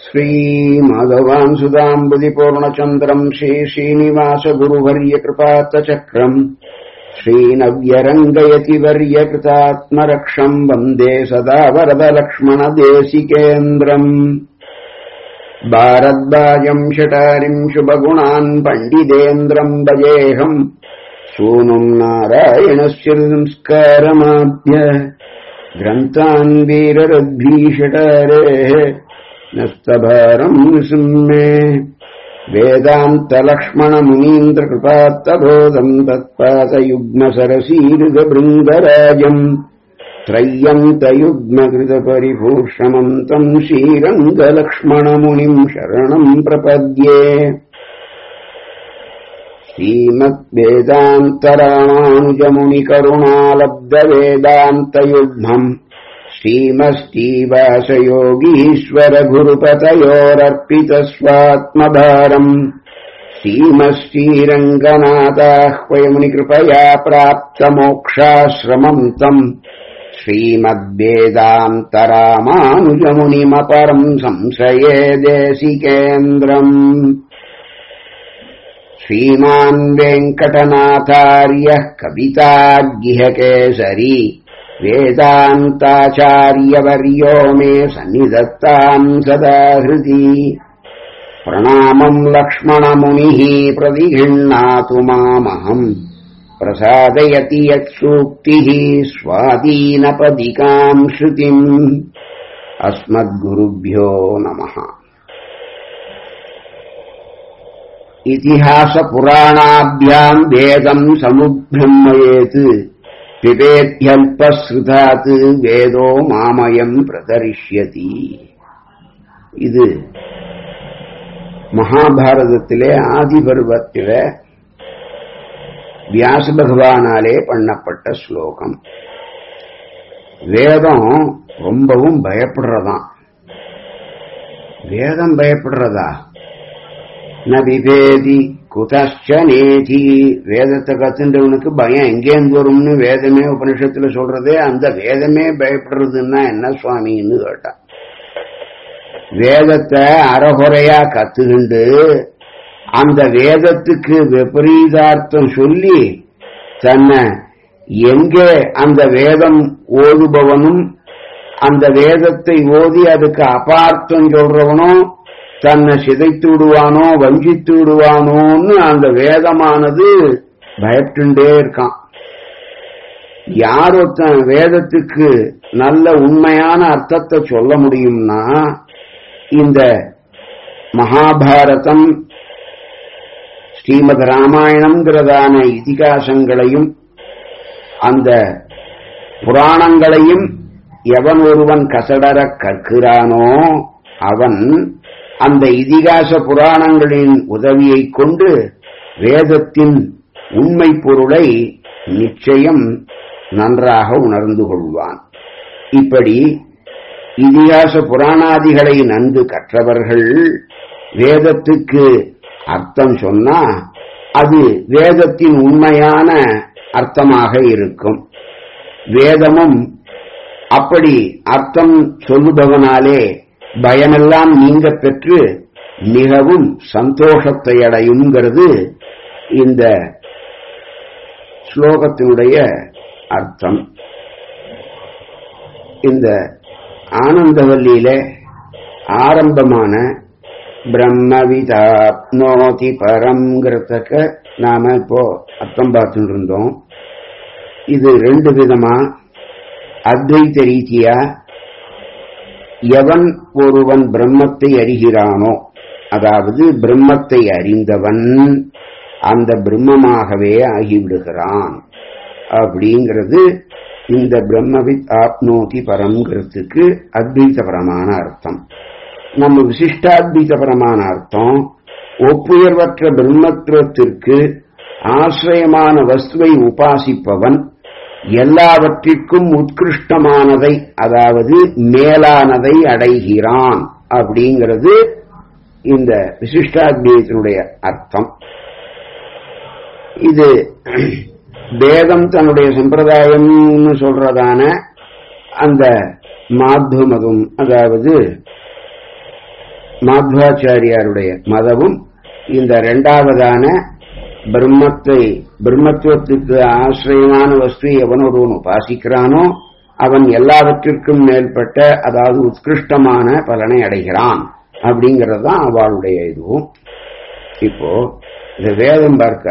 श्रीमाधवान् सुदाम्बुदिपूर्णचन्द्रम् श्रीश्रीनिवासगुरुवर्यकृपात्तचक्रम् श्रीनव्यरङ्गयतिवर्यकृतात्मरक्षम् वन्दे सदा वरदलक्ष्मणदेशिकेन्द्रम् भारद्वाजम् शटारिम् शुभगुणान् पण्डितेन्द्रम् भजेऽहम् सूनुम् नारायणस्य संस्कारमाभ्य ग्रन्थान् वीररद्भीषटारेः नस्तभारम् निसिंहे वेदान्तलक्ष्मणमुनीन्द्रकृपात्तबोधम् तत्पादयुग्मसरसीरुगबृन्दराजम् त्रय्यन्तयुग्मकृतपरिभूषणमन्तम् श्रीरङ्गलक्ष्मणमुनिम् शरणम् प्रपद्ये श्रीमद्वेदान्तरामानुजमुनिकरुणालब्धवेदान्तयुग्मम् श्रीमस्तीवासयोगीश्वरगुरुपतयोरर्पितस्वात्मभारम् श्रीमश्रीरङ्गनाथाह्वयमुनिकृपया प्राप्तमोक्षाश्रमम् तम् श्रीमद्वेदान्तरामानुजमुनिमपरम् संशये देशिकेन्द्रम् श्रीमान् वेङ्कटनाथार्यः कविताज्ञिहकेसरी वेदान्ताचार्यवर्यो मे सन्निधत्ताम् सदा हृदि प्रणामम् लक्ष्मणमुनिः प्रतिगृह्णातु मामहम् प्रसादयति यत्सूक्तिः स्वादीनपदिकाम् श्रुतिम् अस्मद्गुरुभ्यो नमः इतिहासपुराणाभ्याम् वेदम् समुब्रह्मयेत् பிபேத்யல்பஸ்ருதாத் வேதோ மாமயம் பிரதரிஷ்யதி இது மகாபாரதத்திலே ஆதி பருவத்தில வியாச பகவானாலே பண்ணப்பட்ட ஸ்லோகம் வேதம் ரொம்பவும் பயப்படுறதாம் வேதம் பயப்படுறதா ந விபேதி குதச்சனேதி வேதத்தை கத்துன்றவனுக்கு பயம் எங்கேருந்து வரும்னு வேதமே உபனிஷத்துல சொல்றதே அந்த வேதமே பயப்படுறதுன்னா என்ன சுவாமின்னு கேட்டான் வேதத்தை அறகுறையா கத்துக்கிண்டு அந்த வேதத்துக்கு விபரீதார்த்தம் சொல்லி தன்னை எங்கே அந்த வேதம் ஓதுபவனும் அந்த வேதத்தை ஓதி அதுக்கு அபார்த்தம் சொல்றவனும் தன்னை சிதைத்து விடுவானோ வஞ்சித்து விடுவானோன்னு அந்த வேதமானது பயப்பட்டுட்டே இருக்கான் யார் ஒருத்தன் வேதத்துக்கு நல்ல உண்மையான அர்த்தத்தை சொல்ல முடியும்னா இந்த மகாபாரதம் ஸ்ரீமத் ராமாயணம்ங்கிறதான இதிகாசங்களையும் அந்த புராணங்களையும் எவன் ஒருவன் கசடர கற்கிறானோ அவன் அந்த இதிகாச புராணங்களின் உதவியை கொண்டு வேதத்தின் உண்மை பொருளை நிச்சயம் நன்றாக உணர்ந்து கொள்வான் இப்படி இதிகாச புராணாதிகளை நன்கு கற்றவர்கள் வேதத்துக்கு அர்த்தம் சொன்னா அது வேதத்தின் உண்மையான அர்த்தமாக இருக்கும் வேதமும் அப்படி அர்த்தம் சொல்லுபவனாலே பயமெல்லாம் நீங்க பெற்று மிகவும் சந்தோஷத்தை அடையுங்கிறது இந்த ஸ்லோகத்தினுடைய அர்த்தம் இந்த ஆனந்தவல்லியில ஆரம்பமான பிரம்மவிதாப்னோதி பரம்ங்கிறதுக்கு நாம இப்போ அர்த்தம் பார்த்துட்டு இருந்தோம் இது ரெண்டு விதமா அத்வைத்த ரீதியா எவன் ஒருவன் பிரம்மத்தை அறிகிறானோ அதாவது பிரம்மத்தை அறிந்தவன் அந்த பிரம்மமாகவே ஆகிவிடுகிறான் அப்படிங்கிறது இந்த பிரம்மவித் ஆப்னோதி பரம்ங்கிறதுக்கு அத்வைத்தபரமான அர்த்தம் நம்ம விசிஷ்டாத்வைத்தபரமான அர்த்தம் ஒப்புயர்வற்ற பிரம்மத்துவத்திற்கு ஆசிரியமான வஸ்துவை உபாசிப்பவன் எல்லாவற்றிற்கும் உத்கிருஷ்டமானதை அதாவது மேலானதை அடைகிறான் அப்படிங்கிறது இந்த விசிஷ்டாத்மீயத்தினுடைய அர்த்தம் இது வேதம் தன்னுடைய சம்பிரதாயம்னு சொல்றதான அந்த மாத்வ மதம் அதாவது மாத்வாச்சாரியாருடைய மதமும் இந்த இரண்டாவதான பிரம்மத்தை பிரம்மத்துவத்துக்கு ஆசிரியமான வஸ்து எவன் ஒருவன் உபாசிக்கிறானோ அவன் எல்லாவற்றிற்கும் மேற்பட்ட அதாவது உத்கிருஷ்டமான பலனை அடைகிறான் அப்படிங்கிறது தான் அவளுடைய இதுவும் இப்போ இந்த வேதம் பார்க்க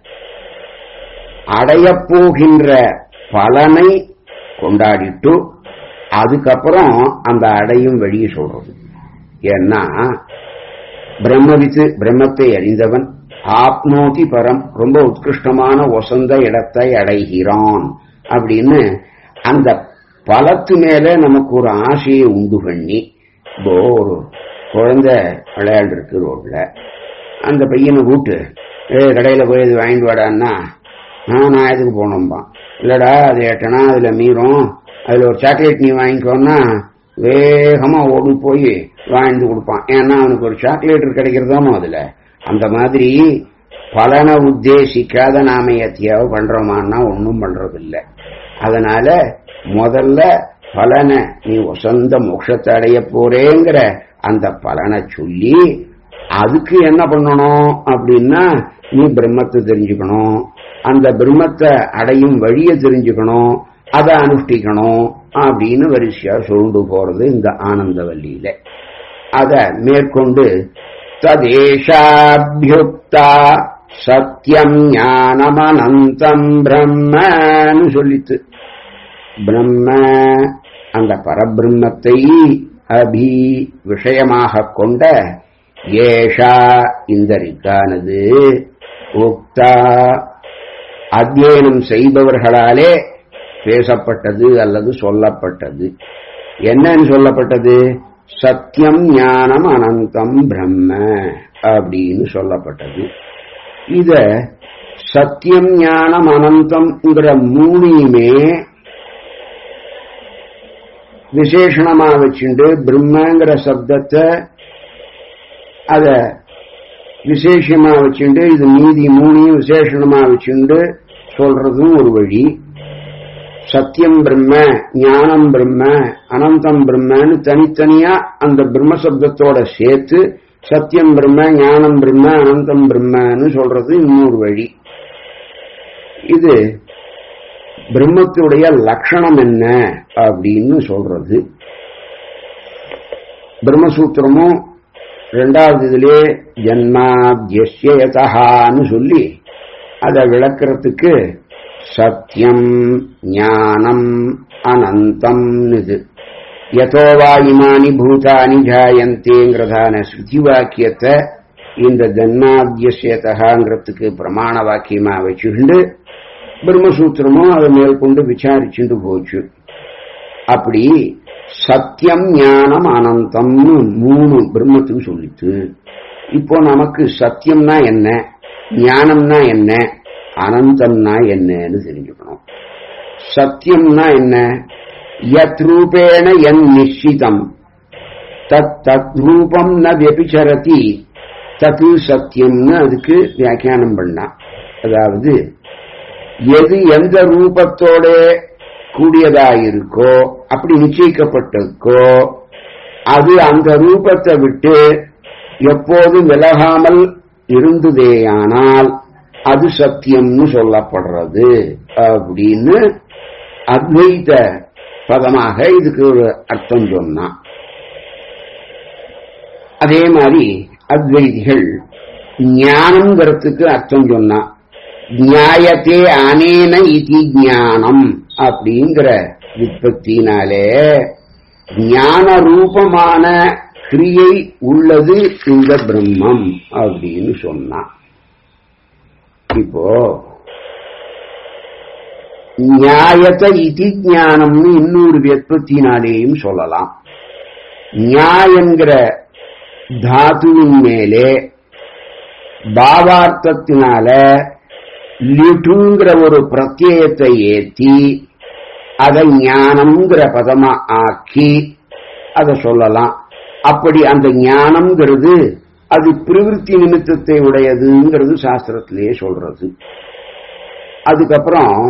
அடையப்போகின்ற பலனை கொண்டாடிட்டு அதுக்கப்புறம் அந்த அடையும் வழியை சொல்றது ஏன்னா பிரம்மவித்து பிரம்மத்தை அறிந்தவன் ஆப்னோதி பரம் ரொம்ப உத்கிருஷ்டமான வசந்த இடத்தை அடைகிறான் அப்படின்னு அந்த பலத்து மேல நமக்கு ஒரு ஆசையை உண்டு பண்ணி இப்போ ஒரு குழந்தை விளையாண்டு இருக்கு ரோட்ல அந்த பையனை கூட்டு ஏ கடையில போய் இது வாங்கிட்டு வாடான்னா "ஆ, நான் எதுக்கு போனோம்பான் இல்லடா அது எட்டனா அதுல மீறும் அதுல ஒரு சாக்லேட் நீ வாங்கிக்கோன்னா வேகமா ஓடி போய் வாங்கிட்டு கொடுப்பான் ஏன்னா அவனுக்கு ஒரு சாக்லேட் கிடைக்கிறதாமோ அதுல அந்த மாதிரி பலனை உத்தேசிக்காத நாம எத்தியாவது பண்றோமான்னா ஒன்றும் பண்றதில்லை அதனால முதல்ல பலனை நீ வசந்த மோட்சத்தை அடைய போறேங்கிற அந்த பலனை சொல்லி அதுக்கு என்ன பண்ணணும் அப்படின்னா நீ பிரம்மத்தை தெரிஞ்சுக்கணும் அந்த பிரம்மத்தை அடையும் வழியை தெரிஞ்சுக்கணும் அதை அனுஷ்டிக்கணும் அப்படின்னு வரிசையா சொல்லிட்டு போறது இந்த ஆனந்தவல்லியில அத மேற்கொண்டு ததேஷாபியுக்தா சத்தியம் ஞானமனந்தம் பிரம்மன்னு சொல்லித்து பிரம்ம அந்த பரபிரம்மத்தை அபி விஷயமாக கொண்ட ஏஷா இந்த ரிக்கானது உக்தா அத்தியனம் செய்பவர்களாலே பேசப்பட்டது அல்லது சொல்லப்பட்டது என்னன்னு சொல்லப்பட்டது சத்தியம் ஞானம் அனந்தம் பிரம்ம அப்படின்னு சொல்லப்பட்டது இத சத்தியம் ஞானம் அனந்தம்ங்கிற மூணையுமே விசேஷணமா வச்சுண்டு பிரம்மங்கிற சப்தத்தை அத விசேஷமா வச்சுண்டு இது மீதி மூணையும் விசேஷணமா வச்சுண்டு சொல்றதும் ஒரு வழி சத்தியம் பிரம்ம ஞானம் பிரம்ம அனந்தம் பிரம்மன்னு தனித்தனியா அந்த பிரம்ம சப்தத்தோட சேர்த்து சத்தியம் பிரம்ம ஞானம் பிரம்ம அனந்தம் பிரம்மன்னு சொல்றது இன்னொரு வழி இது பிரம்மத்துடைய லட்சணம் என்ன அப்படின்னு சொல்றது பிரம்மசூத்திரமும் ரெண்டாவது இதுலயே ஜன்மாத்யஸ்யதான்னு சொல்லி அதை விளக்குறதுக்கு சத்தியம் ஞானம் அனந்தம் இது யதோவா இமானி பூதானி ஜாயந்தேங்கிறதான ஸ்ருதி வாக்கியத்தை இந்த ஜன்மாத்யஸ்யதாங்கிறதுக்கு பிரமாண வாக்கியமா வச்சுண்டு பிரம்மசூத்திரமும் அதை மேற்கொண்டு விசாரிச்சுட்டு போச்சு அப்படி சத்தியம் ஞானம் அனந்தம்னு மூணு பிரம்மத்துக்கு சொல்லித்து இப்போ நமக்கு சத்தியம்னா என்ன ஞானம்னா என்ன அனந்தம்னா என்னன்னு தெரிஞ்சுக்கணும் சத்தியம்னா என்ன யத் ரூபேண என் நிச்சிதம் தத் தத் ரூபம் ந வெபிச்சரதி தத்து சத்தியம்னு அதுக்கு வியாக்கியானம் பண்ணா அதாவது எது எந்த ரூபத்தோட கூடியதாயிருக்கோ அப்படி நிச்சயிக்கப்பட்டிருக்கோ அது அந்த ரூபத்தை விட்டு எப்போதும் விலகாமல் இருந்ததேயானால் அது சத்தியம்னு சொல்லப்படுறது அப்படின்னு அத்வைத பதமாக இதுக்கு ஒரு அர்த்தம் சொன்னான் அதே மாதிரி அத்வைதிகள் ஞானம்ங்கிறதுக்கு அர்த்தம் சொன்னா நியாயத்தே அனேன இதி ஞானம் அப்படிங்கிற விற்பத்தினாலே ஞான ரூபமான கிரியை உள்ளது இந்த பிரம்மம் அப்படின்னு சொன்னான் இப்போ நியாயத்த இதி ஞானம்னு இன்னொரு விற்பத்தினாலேயும் சொல்லலாம் நியாயங்கிற தாத்துவின் மேலே பாவார்த்தத்தினால லிட்டுங்கிற ஒரு பிரத்யயத்தை ஏத்தி அதை ஞானம்ங்கிற பதமா ஆக்கி அதை சொல்லலாம் அப்படி அந்த ஞானம்ங்கிறது அது பிரவிற்த்தி நிமித்தத்தை உடையதுங்கிறது சாஸ்திரத்திலேயே சொல்றது அதுக்கப்புறம்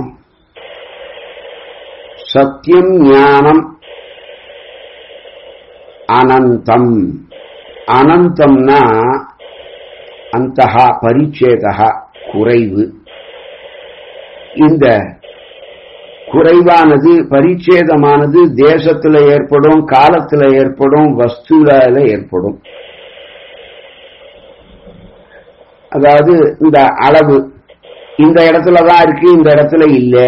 சத்தியம் ஞானம் அனந்தம் அனந்தம்னா அந்தஹா பரிச்சேதா குறைவு இந்த குறைவானது பரிச்சேதமானது தேசத்துல ஏற்படும் காலத்துல ஏற்படும் வஸ்துல ஏற்படும் அதாவது இந்த அளவு இந்த இடத்துலதான் இருக்கு இந்த இடத்துல இல்ல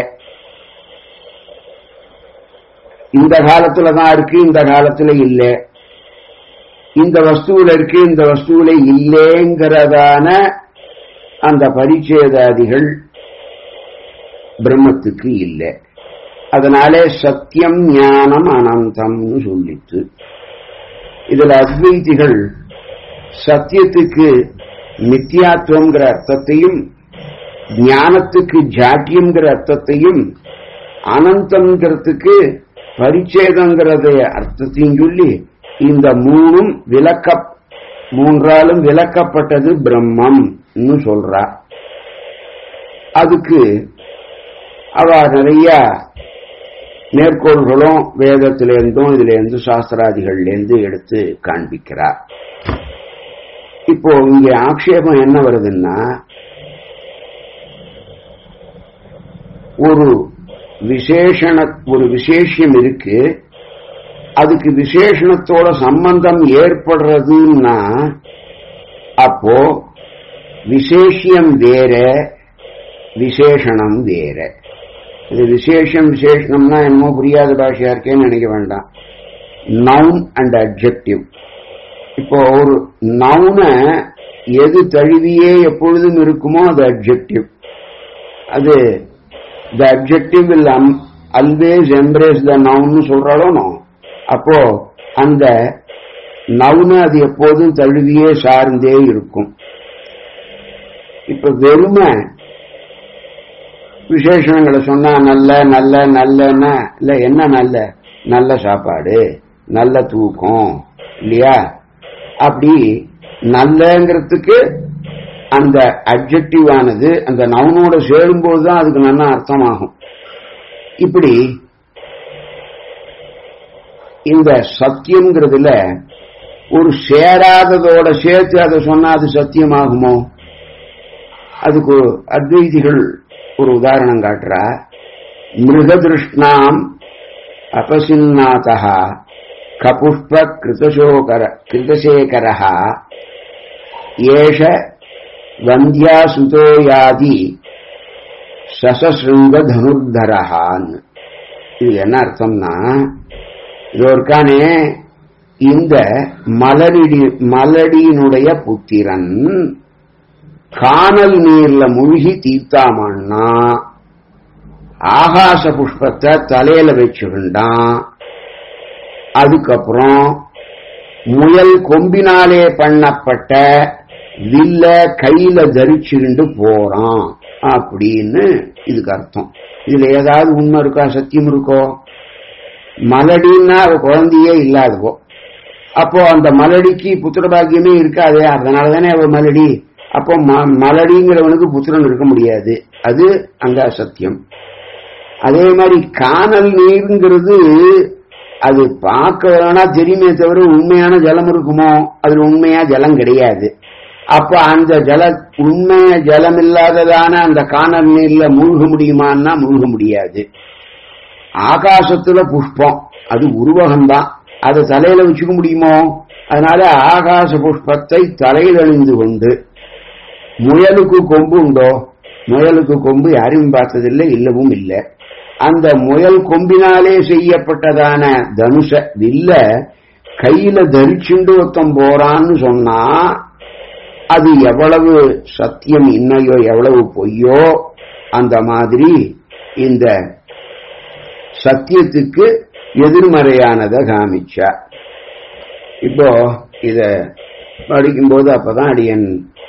இந்த காலத்துலதான் இருக்கு இந்த காலத்துல இல்ல இந்த வஸ்துவில இருக்கு இந்த வஸ்துவில இல்லேங்கிறதான அந்த பரிச்சேதாதிகள் பிரம்மத்துக்கு இல்லை அதனாலே சத்தியம் ஞானம் அனந்தம்னு சொல்லிட்டு இதுல அத்வைதிகள் சத்தியத்துக்கு நித்தியாத்துவங்கிற அர்த்தத்தையும் ஞானத்துக்கு ஜாட்டியம்ங்கிற அர்த்தத்தையும் அனந்தம்ங்கிறதுக்கு பரிச்சேதங்கிறத அர்த்தத்தையும் சொல்லி இந்த மூணும் விளக்க மூன்றாலும் விளக்கப்பட்டது பிரம்மம் சொல்றா அதுக்கு அவ நிறைய மேற்கோள்களும் வேதத்திலேருந்தும் இதுல இருந்து சாஸ்திராதிகள்ல இருந்து எடுத்து காண்பிக்கிறார் இப்போ இங்க ஆக்ஷேபம் என்ன வருதுன்னா ஒரு விசேஷண ஒரு விசேஷம் இருக்கு அதுக்கு விசேஷணத்தோட சம்பந்தம் ஏற்படுறதுன்னா அப்போ விசேஷியம் வேற விசேஷணம் வேற இது விசேஷம் விசேஷணம்னா என்னமோ புரியாத பாஷையா இருக்கேன்னு நினைக்க வேண்டாம் நவுன் அண்ட் அப்ஜெக்டிவ் இப்போ ஒரு நவுன எது தழுவியே எப்பொழுதும் இருக்குமோ அது அப்ஜெக்டிவ் அது the objective will always embrace the நவுன்னு சொல்றாலும் அப்போ அந்த நவுன அது எப்போதும் தழுவியே சார்ந்தே இருக்கும் இப்ப வெறுமை விசேஷங்களை சொன்னா நல்ல நல்ல நல்லன்னா இல்ல என்ன நல்ல நல்ல சாப்பாடு நல்ல தூக்கம் இல்லையா அப்படி நல்லங்கிறதுக்கு அந்த அப்ஜெக்டிவ் ஆனது அந்த நவுனோட சேரும்போது தான் அதுக்கு நல்ல அர்த்தமாகும் இப்படி இந்த சத்தியம்ங்கிறதுல ஒரு சேராததோட சேர்த்து அதை சொன்னா அது சத்தியமாகுமோ அதுக்கு அத்வைதிகள் ஒரு உதாரணம் காட்டுறா மிருகதிருஷ்ணாம் அபசின்னாதா கபுஷ்ப கிருதசோகர கிருதசேகரா ஏஷ வந்தியாசுதோ யாதி சசசிருங்க தனுர்தரஹான் இது என்ன அர்த்தம்னா இது இருக்கானே இந்த மலரடி மலடியினுடைய புத்திரன் காணல் நீர்ல மூழ்கி தீர்த்தாமன்னா ஆகாச புஷ்பத்தை தலையில வச்சுக்கிண்டான் அதுக்கப்புறம் முயல் கொம்பினாலே பண்ணப்பட்ட வில்ல கையில தரிச்சுக்கிண்டு போறான் அப்படின்னு இதுக்கு அர்த்தம் இதுல ஏதாவது உண்மை இருக்கா சத்தியம் இருக்கோ மலடின்னா அவ குழந்தையே இல்லாதவோ அப்போ அந்த மலடிக்கு புத்திர பாக்கியமே இருக்காது அதனால தானே அவ மலடி அப்போ மலடிங்கிறவனுக்கு புத்திரன் இருக்க முடியாது அது அங்க சத்தியம் அதே மாதிரி காணல் நீருங்கிறது அது பார்க்க வேணா தெரியுமே தவிர உண்மையான ஜலம் இருக்குமோ அதுல உண்மையா ஜலம் கிடையாது அப்ப அந்த ஜல உண்மைய ஜலம் இல்லாததான அந்த காணல் நீர்ல மூழ்க முடியுமான்னா மூழ்க முடியாது ஆகாசத்துல புஷ்பம் அது உருவகம்தான் அதை தலையில வச்சுக்க முடியுமோ அதனால ஆகாச புஷ்பத்தை தலையில் அணிந்து கொண்டு முயலுக்கு கொம்பு உண்டோ முயலுக்கு கொம்பு யாரையும் பார்த்ததில்லை இல்லவும் இல்லை அந்த முயல் கொம்பினாலே செய்யப்பட்டதான தனுஷ வில்ல கையில தரிச்சுண்டு ஒருத்தம் போறான்னு சொன்னா அது எவ்வளவு சத்தியம் இன்னையோ எவ்வளவு பொய்யோ அந்த மாதிரி இந்த சத்தியத்துக்கு எதிர்மறையானதை காமிச்சா இப்போ இத படிக்கும்போது அப்பதான் அடியன்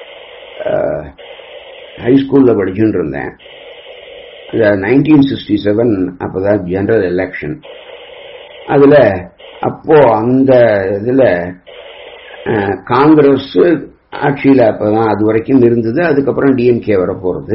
ஹைஸ்கூல்ல படிச்சுட்டு இருந்தேன் நைன்டீன் சிக்ஸ்டி செவன் அப்பதான் ஜெனரல் எலெக்ஷன் அதுல அப்போ அந்த இதுல காங்கிரஸ் ஆட்சியில அப்பதான் அது வரைக்கும் இருந்தது அதுக்கப்புறம் டிஎம்கே வர போறது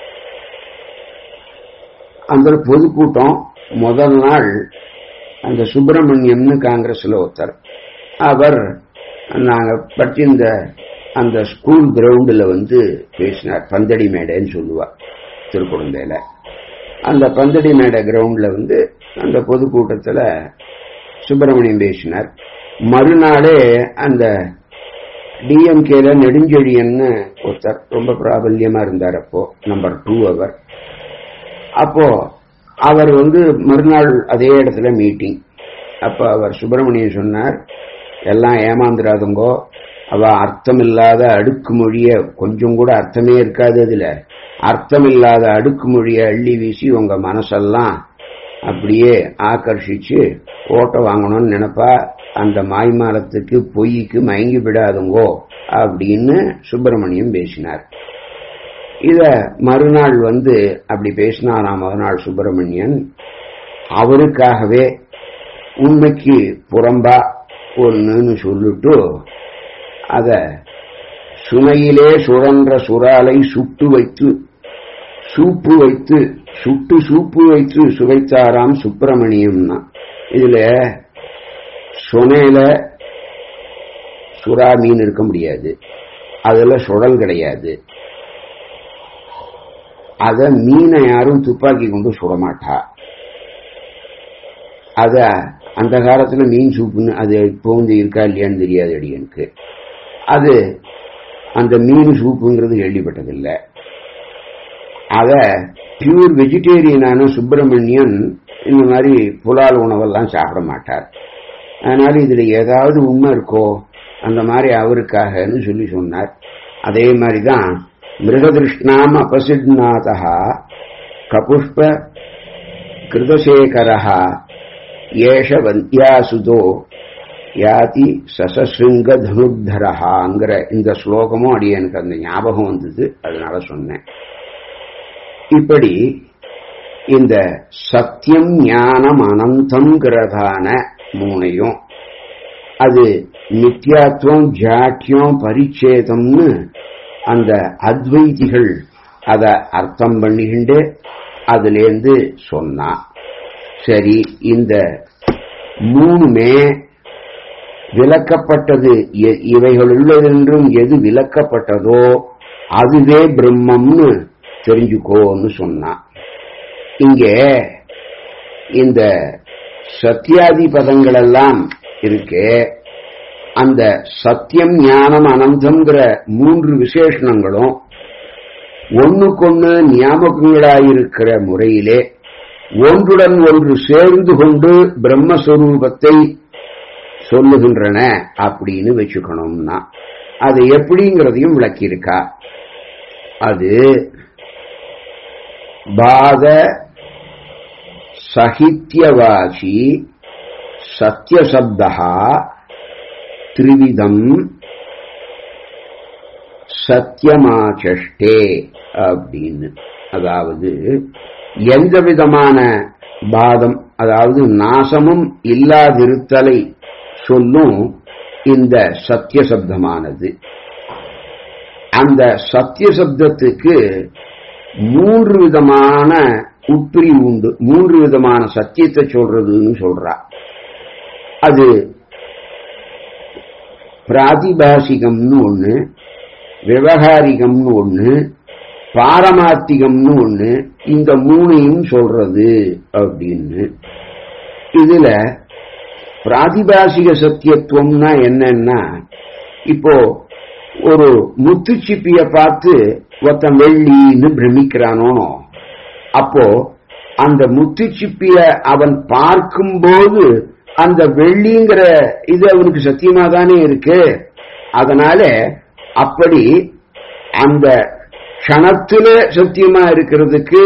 அந்த பொதுக்கூட்டம் முதல் நாள் அந்த சுப்பிரமணியம்னு காங்கிரஸ்ல ஒருத்தர் அவர் நாங்க படிச்சிருந்த அந்த ஸ்கூல் கிரவுண்டில் வந்து பேசினார் பந்தடி மேடைன்னு சொல்லுவா திருக்குழந்தையில அந்த பந்தடி மேடை கிரவுண்ட்ல வந்து அந்த பொதுக்கூட்டத்தில் சுப்பிரமணியம் பேசினார் மறுநாளே அந்த டிஎம்கேல நெடுஞ்செழியன்னு ஒருத்தர் ரொம்ப பிராபல்யமா இருந்தார் அப்போ நம்பர் டூ அவர் அப்போ அவர் வந்து மறுநாள் அதே இடத்துல மீட்டிங் அப்ப அவர் சுப்பிரமணியன் சொன்னார் எல்லாம் ஏமாந்துராதுங்கோ அவ அர்த்தமில்லாத அடுக்குமொழிய கொஞ்சம் கூட அர்த்தமே இருக்காது அதுல அர்த்தமில்லாத அடுக்குமொழிய அள்ளி வீசி உங்க மனசெல்லாம் அப்படியே ஆக்கர்ஷிச்சு ஓட்ட வாங்கணும்னு நினைப்பா அந்த மாய்மாலத்துக்கு பொய்க்கு மயங்கி விடாதுங்கோ அப்படின்னு சுப்பிரமணியம் பேசினார் இத மறுநாள் வந்து அப்படி பேசினாராம் மறுநாள் சுப்பிரமணியன் அவருக்காகவே உண்மைக்கு புறம்பா ஒன்னுன்னு சொல்லிட்டு அத சுனையிலே சுழன்ற சுறாலை சுட்டு வைத்து சூப்பு வைத்து சுட்டு சூப்பு வைத்து சுவைத்தாராம் சுப்பிரமணியம்னா இதுல சுனையில சுறா மீன் இருக்க முடியாது அதுல சுழல் கிடையாது அத மீனை யாரும் துப்பாக்கி கொண்டு சுடமாட்டா அத அந்த காலத்துல மீன் சூப்புன்னு அது இப்போ வந்து இருக்கா இல்லையான்னு தெரியாது அடியனுக்கு அது அந்த மீன் சூப்புங்கிறது கேள்விப்பட்டதில்லை அத பியூர் வெஜிடேரியனான சுப்பிரமணியன் இந்த மாதிரி புலால் உணவெல்லாம் சாப்பிட மாட்டார் அதனால இதுல ஏதாவது உண்மை இருக்கோ அந்த மாதிரி அவருக்காகன்னு சொல்லி சொன்னார் அதே மாதிரிதான் மிருகதிருஷ்ணாம் அபசிட்நாதா கபுஷ்ப கிருதசேகரா ஏஷ வந்தியாசுதோ யாதி சசசிருங்க தனுத்தரஹாங்கிற இந்த ஸ்லோகமும் அடி எனக்கு அந்த ஞாபகம் வந்தது அதனால சொன்னேன் இப்படி இந்த சத்தியம் ஞானம் அனந்தம்ங்கிறதான மூணையும் அது நித்யாத்துவம் ஜாட்டியம் பரிச்சேதம்னு அந்த அத்வைதிகள் அத அர்த்தம் பண்ணிக்கிண்டு அதுலேருந்து சொன்னா சரி இந்த மூணுமே விளக்கப்பட்டது இவைகளுள்ளதென்றும் எது விளக்கப்பட்டதோ அதுவே பிரம்மம்னு தெரிஞ்சுக்கோன்னு சொன்னான் இங்கே இந்த சத்தியாதி பதங்கள் எல்லாம் இருக்கே அந்த சத்தியம் ஞானம் அனந்தம்ங்கிற மூன்று விசேஷணங்களும் ஒன்னுக்கொன்னு ஞாபகங்களாயிருக்கிற முறையிலே ஒன்றுடன் ஒன்று சேர்ந்து கொண்டு பிரம்மஸ்வரூபத்தை சொல்லுகின்றன அப்படின்னு வச்சுக்கணும்னா அது எப்படிங்கிறதையும் விளக்கியிருக்கா அது பாத சகித்யவாசி சத்தியசப்தா திரிவிதம் சத்தியமாச்சஷ்டே அப்படின்னு அதாவது எந்த விதமான பாதம் அதாவது நாசமும் இல்லாதிருத்தலை சொல்லும் இந்த சத்திய சப்தமானது அந்த சத்திய சப்தத்துக்கு மூன்று விதமான உட்பிரிவு உண்டு மூன்று விதமான சத்தியத்தை சொல்றதுன்னு சொல்றா அது பிராதிபாசிகம்னு ஒண்ணு விவகாரிகம்னு ஒண்ணு பாரமார்த்திகம்னு ஒண்ணு இந்த மூணையும் சொல்றது அப்படின்னு இதுல பிராதிபாசிக சத்தியத்துவம்னா என்னன்னா இப்போ ஒரு முத்துச்சிப்பிய பார்த்து ஒருத்தன் வெள்ளின்னு பிரமிக்கிறானோ அப்போ அந்த முத்துச்சிப்பிய அவன் பார்க்கும்போது அந்த வெள்ளிங்கிற இது அவனுக்கு சத்தியமா தானே இருக்கு அதனால அப்படி அந்த க்ஷணத்துல சத்தியமா இருக்கிறதுக்கு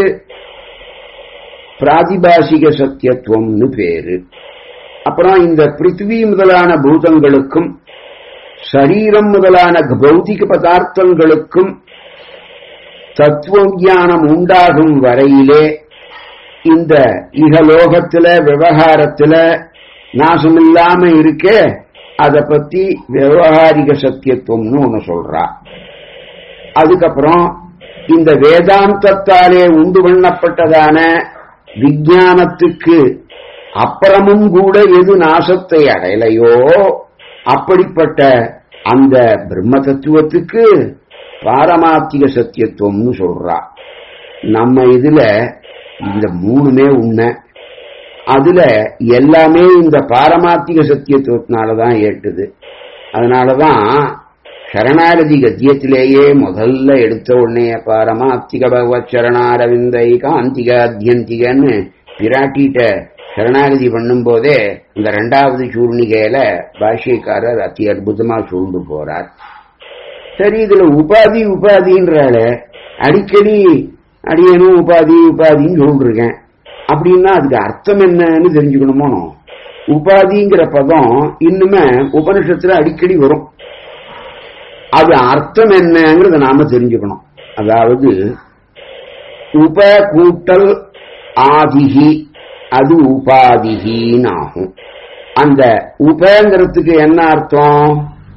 பிராதிபாசிக சத்தியத்துவம்னு பேரு அப்புறம் இந்த பிருத்திவி முதலான பூதங்களுக்கும் சரீரம் முதலான பௌதிக பதார்த்தங்களுக்கும் தத்துவ ஞானம் உண்டாகும் வரையிலே இந்த இகலோகத்துல விவகாரத்துல நாசமில்லாம இருக்கே அத பத்தி விவகாரிக சத்தியத்துவம்னு ஒண்ணு சொல்றா அதுக்கப்புறம் இந்த வேதாந்தத்தாலே உண்டு பண்ணப்பட்டதான விஞ்ஞானத்துக்கு அப்புறமும் கூட எது நாசத்தை அடையலையோ அப்படிப்பட்ட அந்த பிரம்ம தத்துவத்துக்கு பாரமார்த்திக சத்தியத்துவம்னு சொல்றா நம்ம இதுல இந்த மூணுமே உண்மை அதுல எல்லாமே இந்த பாரமார்த்திக சத்தியத்துவத்தினாலதான் ஏட்டுது அதனாலதான் சரணாரதி கத்தியத்திலேயே முதல்ல எடுத்த உடனே பாரமார்த்திக பகவத் சரணாரவிந்தை காந்திக அத்தியந்திகன்னு பிராட்டிட்ட சரணாகதி பண்ணும் போதே இந்த ரெண்டாவது சூர்ணிகையில பாஷ்யக்காரர் அதி அற்புதமா சொல்லிட்டு போறார் சரி இதுல உபாதி உபாதின்றால அடிக்கடி அடியனும் உபாதி உபாதின்னு சொல்லிருக்கேன் அப்படின்னா அதுக்கு அர்த்தம் என்னன்னு தெரிஞ்சுக்கணுமோ உபாதிங்கிற பதம் இன்னுமே உபனிஷத்துல அடிக்கடி வரும் அது அர்த்தம் என்னங்கிறத நாம தெரிஞ்சுக்கணும் அதாவது உப கூட்டல் ஆதிகி அது உபாதிகின்னு ஆகும் அந்த உபங்கிறதுக்கு என்ன அர்த்தம்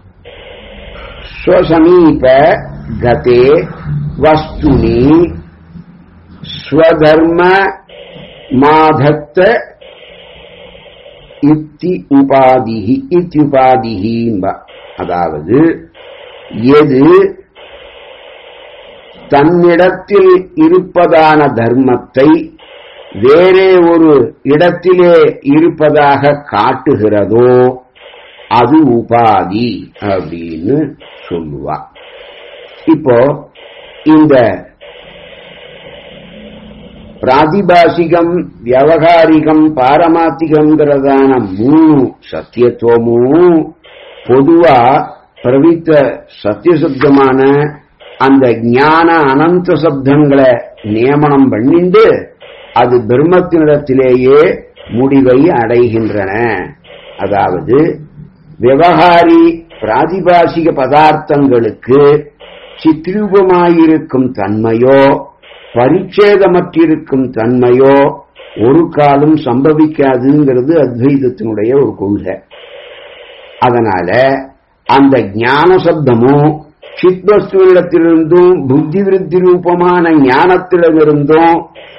ஸ்வசமீப கதே வஸ்துனி ஸ்வதர்ம மாதத்த இத்தி உபாதிகி இத்தியுபாதிகிம்ப அதாவது எது தன்னிடத்தில் இருப்பதான தர்மத்தை வேறே ஒரு இடத்திலே இருப்பதாக காட்டுகிறதோ அது உபாதி அப்படின்னு சொல்லுவா இப்போ இந்த பிராதிபாசிகம் வியவகாரிகம் பாரமாத்திகம்ங்கிறதான மூணு சத்தியத்துவமும் பொதுவா பிரவித்த சத்தியசப்தமான அந்த ஞான அனந்த சப்தங்களை நியமனம் பண்ணிண்டு அது பிரம்மத்தினிடத்திலேயே முடிவை அடைகின்றன அதாவது விவகாரி பிராதிபாசிக பதார்த்தங்களுக்கு சித்ரூபமாயிருக்கும் தன்மையோ பரிச்சேதமற்றிருக்கும் தன்மையோ ஒரு காலம் சம்பவிக்காதுங்கிறது அத்வைதத்தினுடைய ஒரு கொள்கை அதனால அந்த ஞான சப்தமும் சித்வஸ்துவிடத்திலிருந்தும் புத்தி விருத்தி ரூபமான ஞானத்திலிருந்தும்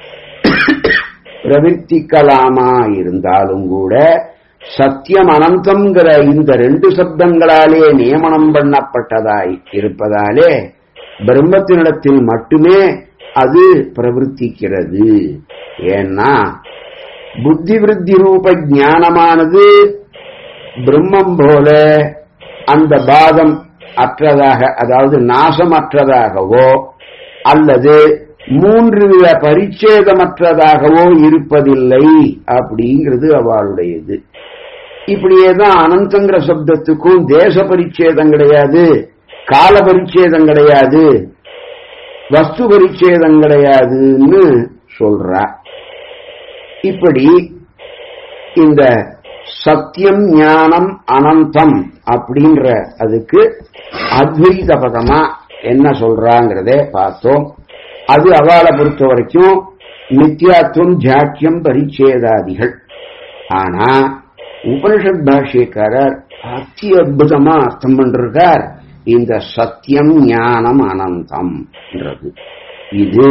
பிரவர்த்திக்கலாமா இருந்தாலும் கூட சத்தியம் அனந்தம்ங்கிற இந்த ரெண்டு சப்தங்களாலே நியமனம் பண்ணப்பட்டதாய் இருப்பதாலே பிரம்மத்தினிடத்தில் மட்டுமே அது பிரவர்த்திக்கிறது ஏன்னா புத்தி விருத்தி ரூப ஞானமானது பிரம்மம் போல அந்த பாதம் அற்றதாக அதாவது நாசமற்றதாகவோ அல்லது மூன்று வித பரிச்சேதமற்றதாகவோ இருப்பதில்லை அப்படிங்கிறது அவளுடையது இப்படியேதான் அனந்தங்கிற சப்தத்துக்கும் தேச பரிச்சேதம் கிடையாது கால பரிச்சேதம் கிடையாது வஸ்து பரிச்சேதம் கிடையாதுன்னு சொல்றா இப்படி இந்த சத்தியம் ஞானம் அனந்தம் அப்படின்ற அதுக்கு அத்வைத பதமா என்ன சொல்றாங்கிறதே பார்த்தோம் அது அவளை பொறுத்த வரைக்கும் நித்யாத்துவம் ஜாக்கியம் பரிச்சேதாதிகள் ஆனா உபனிஷத் பாஷ்யக்காரர் அத்தி அற்புதமா அர்த்தம் பண்றார் இந்த சத்தியம் ஞானம் அனந்தம் இது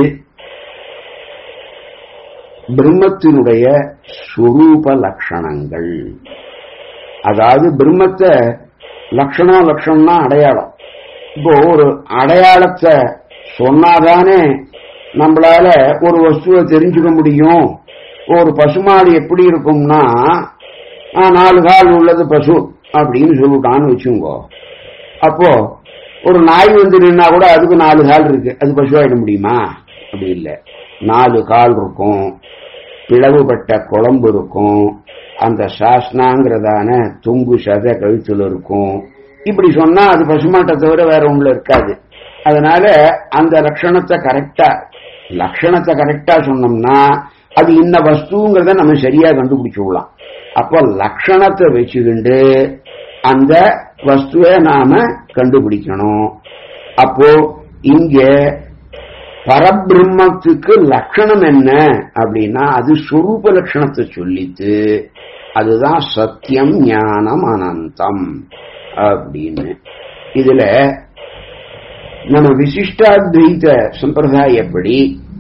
பிரம்மத்தினுடைய சுரூப லட்சணங்கள் அதாவது பிரம்மத்தை லட்சணம் லட்சணம்னா அடையாளம் இப்போ ஒரு அடையாளத்தை சொன்னாதானே நம்மளால ஒரு வஸ்துவை தெரிஞ்சுக்க முடியும் ஒரு பசுமாடு எப்படி இருக்கும்னா நாலு கால் உள்ளது பசு அப்படின்னு சொல்லிட்டான்னு வச்சுங்கோ அப்போ ஒரு நாய் வந்து நின்னா கூட அதுக்கு நாலு கால் இருக்கு அது பசுவாயிட முடியுமா அப்படி இல்லை நாலு கால் இருக்கும் பிளவுபட்ட குழம்பு இருக்கும் அந்த சாஸ்னாங்கிறதான தொங்கு சத கழுத்துல இருக்கும் இப்படி சொன்னா அது பசுமாட்டை தவிர வேற ஒண்ணுல இருக்காது அதனால அந்த லட்சணத்தை கரெக்டா லட்சணத்தை கரெக்டா சொன்னோம்னா அது இன்ன வஸ்துங்கிறத நம்ம சரியா கண்டுபிடிச்சுடலாம் அப்போ லட்சணத்தை வச்சுக்கிண்டு அந்த வஸ்துவை நாம கண்டுபிடிக்கணும் அப்போ இங்க பரபிரம்மத்துக்கு லட்சணம் என்ன அப்படின்னா அது சொரூப லட்சணத்தை சொல்லித்து அதுதான் சத்தியம் ஞானம் அனந்தம் அப்படின்னு இதுல நம்ம விசிஷ்டாத்வைத சம்பிரதாயப்படி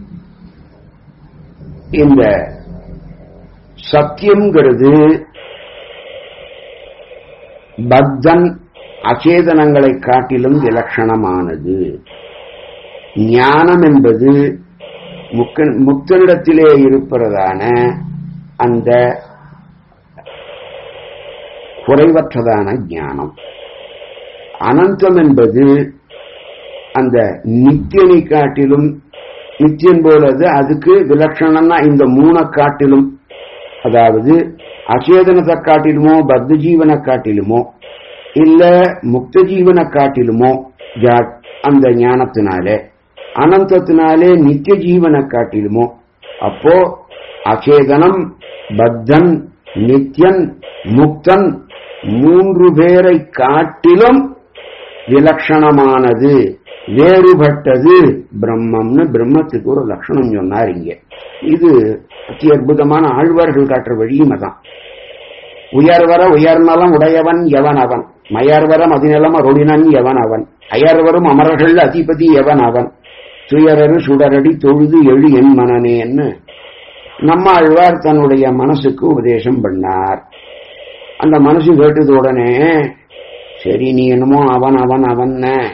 இந்த சத்தியம்ங்கிறது பத்தன் அச்சேதனங்களை காட்டிலும் விலட்சணமானது ஞானம் என்பது முக்க- முக்தனிடத்திலே இருப்பதான அந்த குறைவற்றதான ஞானம் அனந்தம் என்பது அந்த நித்தியனை காட்டிலும் நித்தியன் போலது அதுக்கு விலட்சணம்னா இந்த மூணை காட்டிலும் அதாவது அச்சேதனத்தை காட்டிலுமோ பத்த ஜீவனை காட்டிலுமோ இல்ல முக்த ஜீவனை காட்டிலுமோ ஜா- அந்த ஞானத்தினாலே அனந்தத்தினாலே நித்திய ஜீவனை காட்டிலுமோ அப்போ அச்சேதனம் பத்தன் நித்யன் முக்தன் மூன்று பேரை காட்டிலும் விலட்சணமானது வேறுபட்டது பிரம்மம்னு பிரம்மத்துக்கு ஒரு லட்சணம் சொன்னார் இங்க இது அதி அற்புதமான ஆழ்வார்கள் காட்டுற வழியும் அதான் உயர்வர உயர்நலம் உடையவன் எவன் அவன் மயர்வர மதிநலம் அருளினன் எவன் அவன் அயர்வரும் அமரர்கள் அதிபதி எவன் அவன் துயரரு சுடரடி தொழுது எழு என் மனநேன்னு நம்ம ஆழ்வார் தன்னுடைய மனசுக்கு உபதேசம் பண்ணார் அந்த மனசு கேட்டது உடனே சரி நீ என்னமோ அவன் அவன் அவன்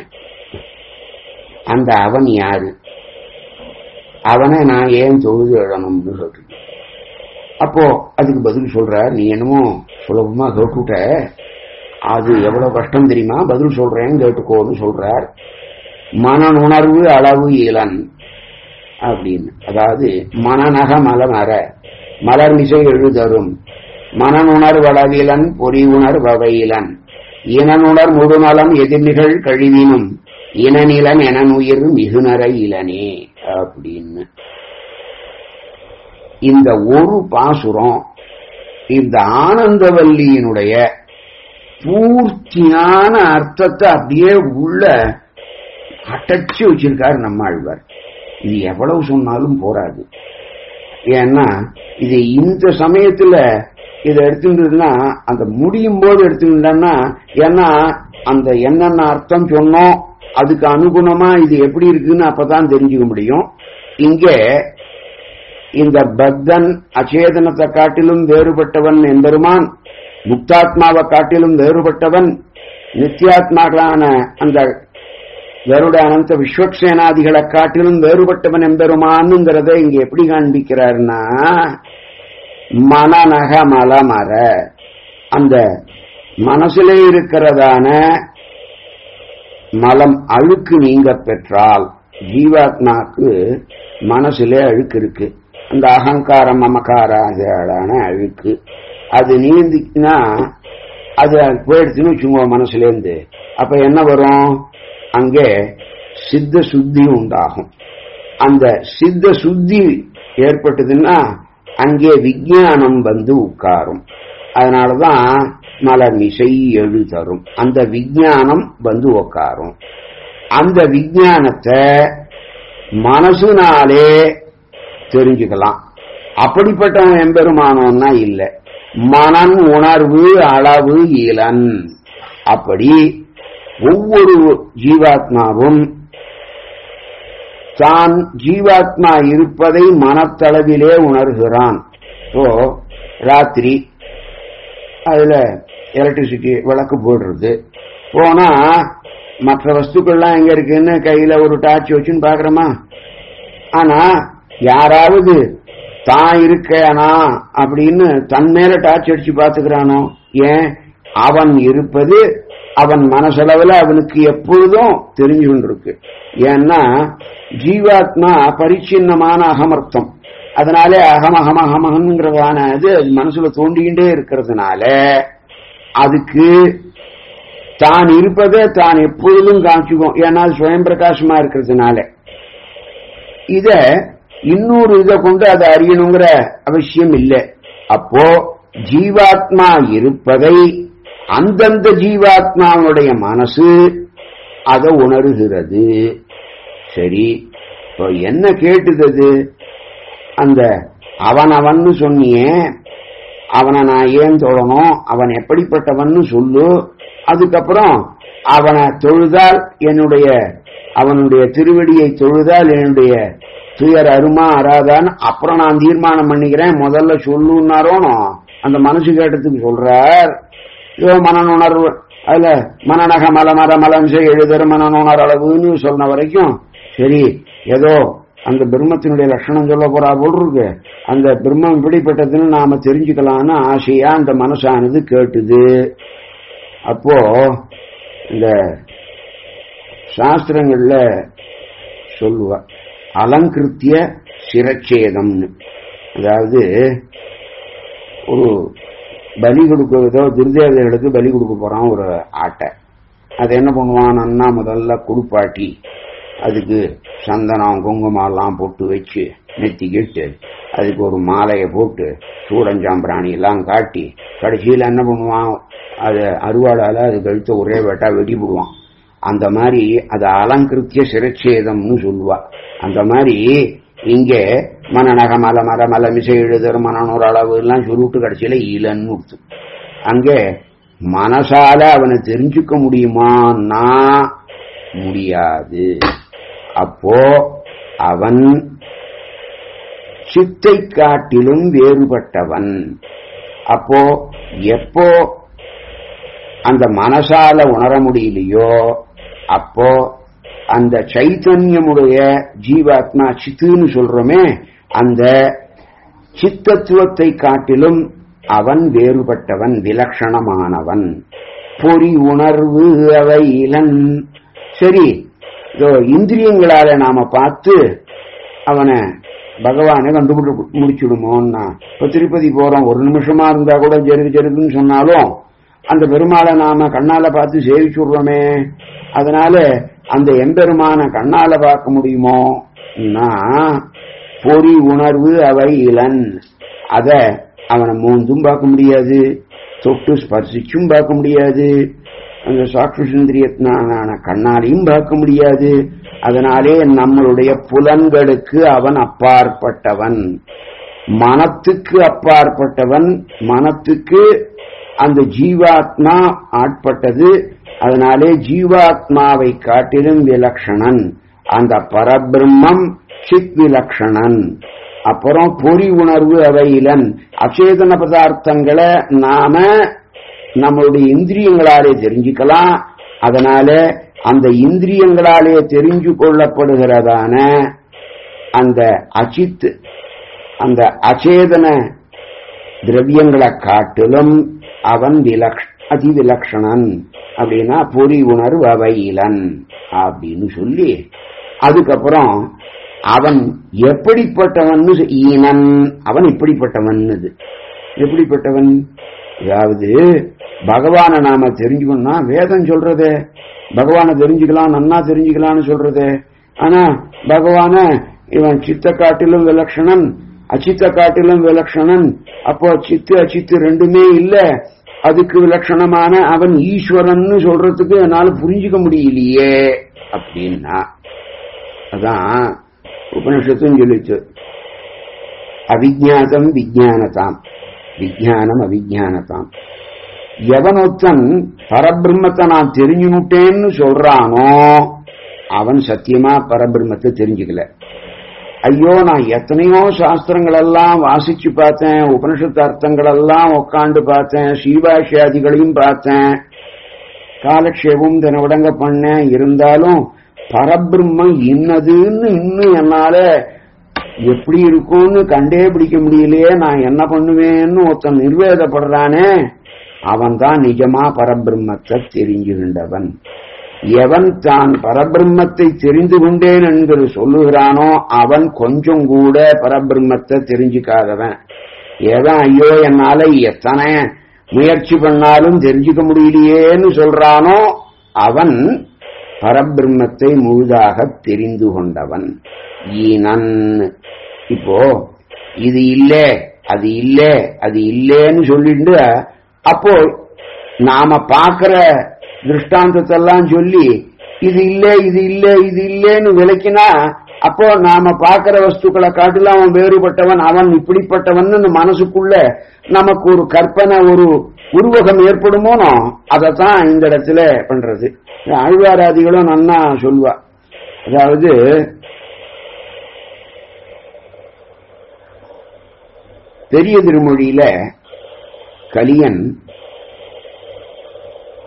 அந்த அவன் யாரு அவனை நான் ஏன் தொழுது எழணும்னு சொல்றேன் அப்போ அதுக்கு பதில் சொல்ற நீ என்னமோ சுலபமா கேட்டுட்ட அது எவ்வளவு கஷ்டம் தெரியுமா பதில் சொல்றேன் கேட்டுக்கோன்னு சொல்றார் மனநுணர்வு அளவு இளன் அப்படின்னு அதாவது மனநக மலமர மலர் மிசை எழுதரும் மனநுணர்வளவிலன் பொறி உணர்வவையிலன் இனனுணர் முழுநலம் எதிர்நிகழ் கழிவினும் இனநிலன் எனனுயிர் மிகுநரை இளனே அப்படின்னு இந்த ஒரு பாசுரம் இந்த ஆனந்தவல்லியினுடைய பூர்த்தியான அர்த்தத்தை அப்படியே உள்ள அடைச்சு வச்சிருக்காரு நம்ம ஆழ்வார் இது எவ்வளவு சொன்னாலும் போராது ஏன்னா இது இந்த சமயத்துல இதை எடுத்துட்டா அந்த முடியும் போது எடுத்துக்கிட்டோம்னா ஏன்னா அந்த என்னென்ன அர்த்தம் சொன்னோம் அதுக்கு அனுகுணமா இது எப்படி இருக்குன்னு அப்பதான் தெரிஞ்சுக்க முடியும் இங்கே இந்த பக்தன் அச்சேதனத்தை காட்டிலும் வேறுபட்டவன் எம்பெருமான் முக்தாத்மாவை காட்டிலும் வேறுபட்டவன் நித்தியாத்மாக்களான அந்த கருட அனந்த விஸ்வக்சேனாதிகளை காட்டிலும் வேறுபட்டவன் எம்பெருமானுங்கிறத இங்க எப்படி காண்பிக்கிறாருன்னா மனநக மலமர அந்த மனசிலே இருக்கிறதான மலம் அழுக்கு நீங்க பெற்றால் ஜீவாத்மாக்கு மனசிலே அழுக்கு இருக்கு அந்த அகங்காரம் மமக்காரான அழுக்கு அது நீந்திச்சுன்னா அது போயிடுச்சுன்னு வச்சுக்கோ மனசுலேருந்து அப்ப என்ன வரும் அங்கே சித்த சுத்தி உண்டாகும் அந்த சித்த சுத்தி ஏற்பட்டதுன்னா அங்கே விஞ்ஞானம் வந்து உட்காரும் அதனாலதான் மலர் மிசை எழு தரும் அந்த விஞ்ஞானம் வந்து உட்காரும் அந்த விஞ்ஞானத்தை மனசுனாலே தெரிஞ்சுக்கலாம் அப்படிப்பட்டவன் எம்பெருமானோன்னா இல்ல மனன் உணர்வு அளவு இளன் அப்படி ஒவ்வொரு ஜீவாத்மாவும் தான் ஜீவாத்மா இருப்பதை மனத்தளவிலே உணர்கிறான் இப்போ ராத்திரி அதுல எலக்ட்ரிசிட்டி விளக்கு போடுறது போனா மற்ற வஸ்துக்கள்லாம் எங்க இருக்குன்னு கையில ஒரு டார்ச் வச்சுன்னு பாக்குறோமா ஆனா யாராவது தான் இருக்கானா அப்படின்னு தன் மேல டார்ச் அடிச்சு பாத்துக்கிறானோ ஏன் அவன் இருப்பது அவன் மனசளவுல அவனுக்கு எப்பொழுதும் தெரிஞ்சு கொண்டிருக்கு ஏன்னா ஜீவாத்மா பரிச்சின்னமான அகமர்த்தம் அதனால அகம் அகம் அகமகங்கிறதான இது மனசுல தோண்டிக்கிட்டே இருக்கிறதுனால அதுக்கு தான் இருப்பதை தான் எப்பொழுதும் காமிச்சுக்கும் ஏன்னா அது சுயம் பிரகாசமா இருக்கிறதுனால இத இன்னொரு இதை கொண்டு அதை அறியணுங்கிற அவசியம் இல்லை அப்போ ஜீவாத்மா இருப்பதை அந்தந்த ஜீவாத்மாவுடைய மனசு அதை உணர்கிறது சரி இப்போ என்ன கேட்டுதது அந்த அவன் அவன்னு சொன்னியே அவனை நான் ஏன் தொழணும் அவன் எப்படிப்பட்டவன்னு சொல்லு அதுக்கப்புறம் அவனை தொழுதால் என்னுடைய அவனுடைய திருவடியை தொழுதால் என்னுடைய துயர் அருமா அறாதான் அப்புறம் நான் தீர்மானம் பண்ணிக்கிறேன் முதல்ல சொல்லுன்னாரோனோ அந்த மனசு கேட்டதுக்கு சொல்றார் இதோ மனநுணர்வு அதுல மனநக மல மர மலம்சை எழுதர் மனநோணர் அளவுன்னு சொன்ன வரைக்கும் சரி ஏதோ அந்த பிரம்மத்தினுடைய லட்சணம் சொல்ல போறா போல் இருக்கு அந்த பிரம்மம் இப்படிப்பட்டதுன்னு நாம தெரிஞ்சுக்கலாம்னு ஆசையா அந்த மனசானது கேட்டுது அப்போ இந்த சாஸ்திரங்கள்ல சொல்லுவா அலங்கிருத்திய சிரச்சேதம்னு அதாவது ஒரு பலி கொடுக்கிறதோ துர்தேவதைகளுக்கு பலி கொடுக்க போறான் ஒரு ஆட்டை அது என்ன பண்ணுவான் நன்னா முதல்ல குடுப்பாட்டி அதுக்கு சந்தனம் குங்குமம் போட்டு வச்சு நெத்திக்கிட்டு அதுக்கு ஒரு மாலையை போட்டு சூடஞ்சாம்பிராணி எல்லாம் காட்டி கடைசியில் என்ன பண்ணுவான் அது அருவாளால அது கழுத்த ஒரே வெட்டா வெட்டி போடுவான் அந்த மாதிரி அது அலங்கிருத்திய சிரச்சேதம்னு சொல்லுவா அந்த மாதிரி இங்கே மனநக மல மர மல மிசை எழுதர் மனநூறு அளவு எல்லாம் சொல்லிட்டு கடைசியில இலன்னு கொடுத்து அங்கே மனசால அவனை தெரிஞ்சுக்க முடியுமான்னா முடியாது அப்போ அவன் சித்தை காட்டிலும் வேறுபட்டவன் அப்போ எப்போ அந்த மனசால உணர முடியலையோ அப்போ அந்த சைத்தன்யமுடைய ஜீவாத்மா சித்துன்னு சொல்றோமே அந்த சித்தத்துவத்தை காட்டிலும் அவன் வேறுபட்டவன் விலட்சணமானவன் பொறி உணர்வு அவை இளன் சரி இதோ இந்திரியங்களால நாம பார்த்து அவனை பகவானை கண்டுபிடி முடிச்சுடுமோன்னா இப்ப திருப்பதி போறோம் ஒரு நிமிஷமா இருந்தா கூட ஜெருக்கு ஜெருக்குன்னு சொன்னாலும் அந்த பெருமாளை நாம கண்ணால பார்த்து சேவிச்சுடுறோமே அதனால அந்த எம்பெருமான கண்ணால பார்க்க முடியுமோ பொறி உணர்வு அவை இளன் அத அவனை மூந்தும் பார்க்க முடியாது தொட்டு ஸ்பர்சிச்சும் பார்க்க முடியாது அந்த சாட்சி சுந்திரியத்தினான கண்ணாலையும் பார்க்க முடியாது அதனாலே நம்மளுடைய புலன்களுக்கு அவன் அப்பாற்பட்டவன் மனத்துக்கு அப்பாற்பட்டவன் மனத்துக்கு அந்த ஜீவாத்மா ஆட்பட்டது அதனாலே ஜீவாத்மாவை காட்டிலும் விலக்ஷணன் அந்த பரபிரம்மம் சித் விலக்ஷணன் அப்புறம் பொறி உணர்வு அவையிலன் அச்சேதன பதார்த்தங்களை நாம நம்மளுடைய இந்திரியங்களாலே தெரிஞ்சுக்கலாம் அதனால அந்த இந்திரியங்களாலே தெரிஞ்சு கொள்ளப்படுகிறதான அந்த அச்சித் அந்த அச்சேதன திரவியங்களை காட்டிலும் அவன் விலக்ஷ அதி விலக்ஷணன் அப்படின்னா பொறி உணர்வு அவையிலன் அப்படின்னு சொல்லி அதுக்கப்புறம் அவன் எப்படிப்பட்டவன் ஈனன் அவன் இப்படிப்பட்டவன் எப்படிப்பட்டவன் அதாவது பகவானை நாம தெரிஞ்சுக்கணும்னா வேதம் சொல்றது பகவானை தெரிஞ்சுக்கலாம் நன்னா தெரிஞ்சுக்கலாம்னு சொல்றது ஆனா பகவான இவன் சித்த காட்டிலும் விலட்சணன் அச்சித்த காட்டிலும் விலட்சணன் அப்போ சித்து அச்சித்து ரெண்டுமே இல்ல அதுக்கு விலட்சணமான அவன் ஈஸ்வரன் சொல்றதுக்கு என்னால புரிஞ்சுக்க முடியலையே அப்படின்னா அதான் உபனிஷத்தும் சொல்லிச்சு அவிஜாதம் விஜானதாம் விஜானம் அவிஜானதாம் எவனொத்தன் பரபிரம்மத்தை நான் தெரிஞ்சுனுட்டேன்னு சொல்றானோ அவன் சத்தியமா பரபிரம்மத்தை தெரிஞ்சுக்கல ஐயோ நான் எத்தனையோ சாஸ்திரங்கள் எல்லாம் வாசிச்சு பார்த்தேன் உபனிஷத்து அர்த்தங்கள் எல்லாம் உட்காந்து பார்த்தேன் ஸ்ரீபாஷ்யாதிகளையும் பார்த்தேன் காலக்ஷேபம் தினவிடங்க பண்ணேன் இருந்தாலும் பரபிரம்மம் இன்னதுன்னு இன்னும் என்னால எப்படி இருக்கும்னு கண்டே பிடிக்க முடியலையே நான் என்ன பண்ணுவேன்னு ஒருத்தன் நிர்வேதப்படுறானே அவன் தான் நிஜமா பரபிரம்மத்தை தெரிஞ்சுகின்றவன் எவன் தான் பரபிரம்மத்தை தெரிந்து கொண்டேன் என்று சொல்லுகிறானோ அவன் கொஞ்சம் கூட பரபிரம்மத்தை தெரிஞ்சுக்காதவன் எவன் ஐயோ என்னால எத்தனை முயற்சி பண்ணாலும் தெரிஞ்சுக்க முடியலையேன்னு சொல்றானோ அவன் பரபிரம்மத்தை முழுதாக தெரிந்து கொண்டவன் ஈனன் இப்போ இது இல்ல அது இல்ல அது இல்லேன்னு சொல்லிட்டு அப்போ நாம பாக்குற திருஷ்டாந்தத்தெல்லாம் சொல்லி இது இல்ல இது இல்ல இது இல்லேன்னு விளக்கினா அப்போ நாம பாக்குற வஸ்துக்களை காட்டிலும் அவன் வேறுபட்டவன் அவன் இப்படிப்பட்டவன் மனசுக்குள்ள நமக்கு ஒரு கற்பனை ஒரு உருவகம் ஏற்படுமோனோ அதைத்தான் இந்த இடத்துல பண்றது ஆழ்வாராதிகளும் நன்னா சொல்லுவா அதாவது பெரிய திருமொழியில கலியன்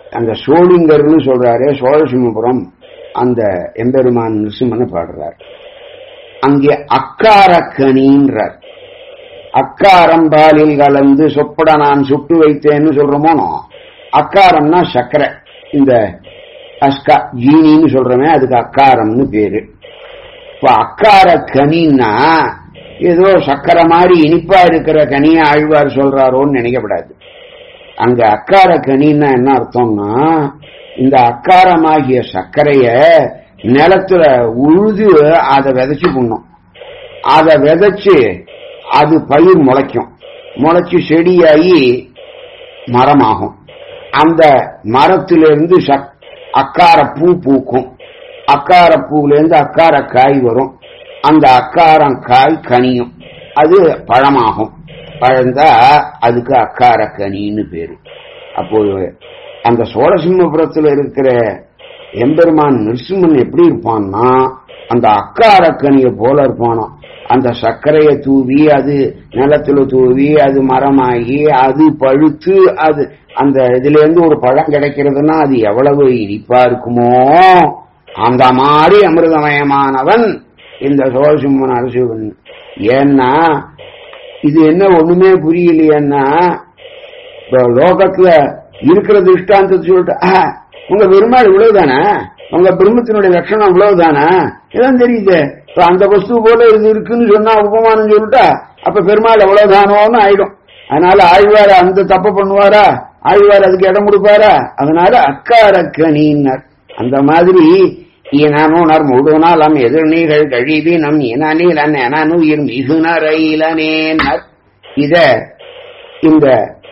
அந்த சோழிங்கர்னு சொல்றாரு சோழசிம்மபுரம் அந்த எம்பெருமான் நிருசிம்மனை பாடுறார் அங்கே அக்காரக்கணின்றார் அக்காரம் பாலில் கலந்து சொப்பட நான் சுட்டு வைத்தேன்னு சொல்றோமோனோ அக்காரம்னா சக்கரை இந்த அஸ்கா ஜீனின்னு சொல்றோமே அதுக்கு அக்காரம்னு பேரு இப்ப அக்கார கனின்னா ஏதோ சக்கரை மாதிரி இனிப்பா இருக்கிற கனியை ஆழ்வார் சொல்றாரோன்னு நினைக்கப்படாது அங்க அக்கார கனின்னா என்ன அர்த்தம்னா இந்த அக்காரமாகிய சர்க்கரைய நிலத்துல உழுது அதை விதைச்சு பண்ணும் அதை விதைச்சு அது பயிர் முளைக்கும் முளைச்சு செடியாகி மரமாகும் அந்த மரத்திலிருந்து சக்- அக்கார பூ பூக்கும் அக்கார பூவிலிருந்து அக்கார காய் வரும் அந்த அக்காரம் காய் கனியும் அது பழமாகும் பழந்தா அதுக்கு அக்கார கனின்னு பேரு அப்போ அந்த சோழசிம்மபுரத்தில் இருக்கிற எம்பெருமான் நிருசிம்மன் எப்படி இருப்பான்னா அந்த அக்கார கனியை போல இருப்பானா அந்த சர்க்கரையை தூவி அது நிலத்துல தூவி அது மரமாகி அது பழுத்து அது அந்த இதுல இருந்து ஒரு பழம் கிடைக்கிறதுன்னா அது எவ்வளவு இனிப்பா இருக்குமோ அந்த மாதிரி அமிர்தமயமானவன் இந்த சோழசிம்மன் அரசுவன் ஏன்னா இது என்ன ஒண்ணுமே புரியலையேன்னா இப்ப லோகத்துல இருக்கிற திருஷ்டாந்தத்தை சொல்லிட்டு "ஆ, உங்க பெருமாள் இவ்வளவுதானே உங்க பிரம்மத்தினுடைய லட்சணம் இவ்வளவுதானே இதான் தெரியுது இப்ப அந்த வஸ்து போல இது இருக்குன்னு சொன்னா உபமானம் சொல்லிட்டா அப்ப பெருமாள் எவ்வளவுதானோன்னு ஆயிடும் அதனால ஆழ்வார் அந்த தப்பு பண்ணுவாரா ஆழ்வார் அதுக்கு இடம் கொடுப்பாரா அதனால அக்கார கணினர் அந்த மாதிரி ஈனனுணர் முழுநாளம் எதிர்நீகள் கழிவி நம் இனநீலன் எனனுயிர் மிகுனரையிலனேனர் இத இந்த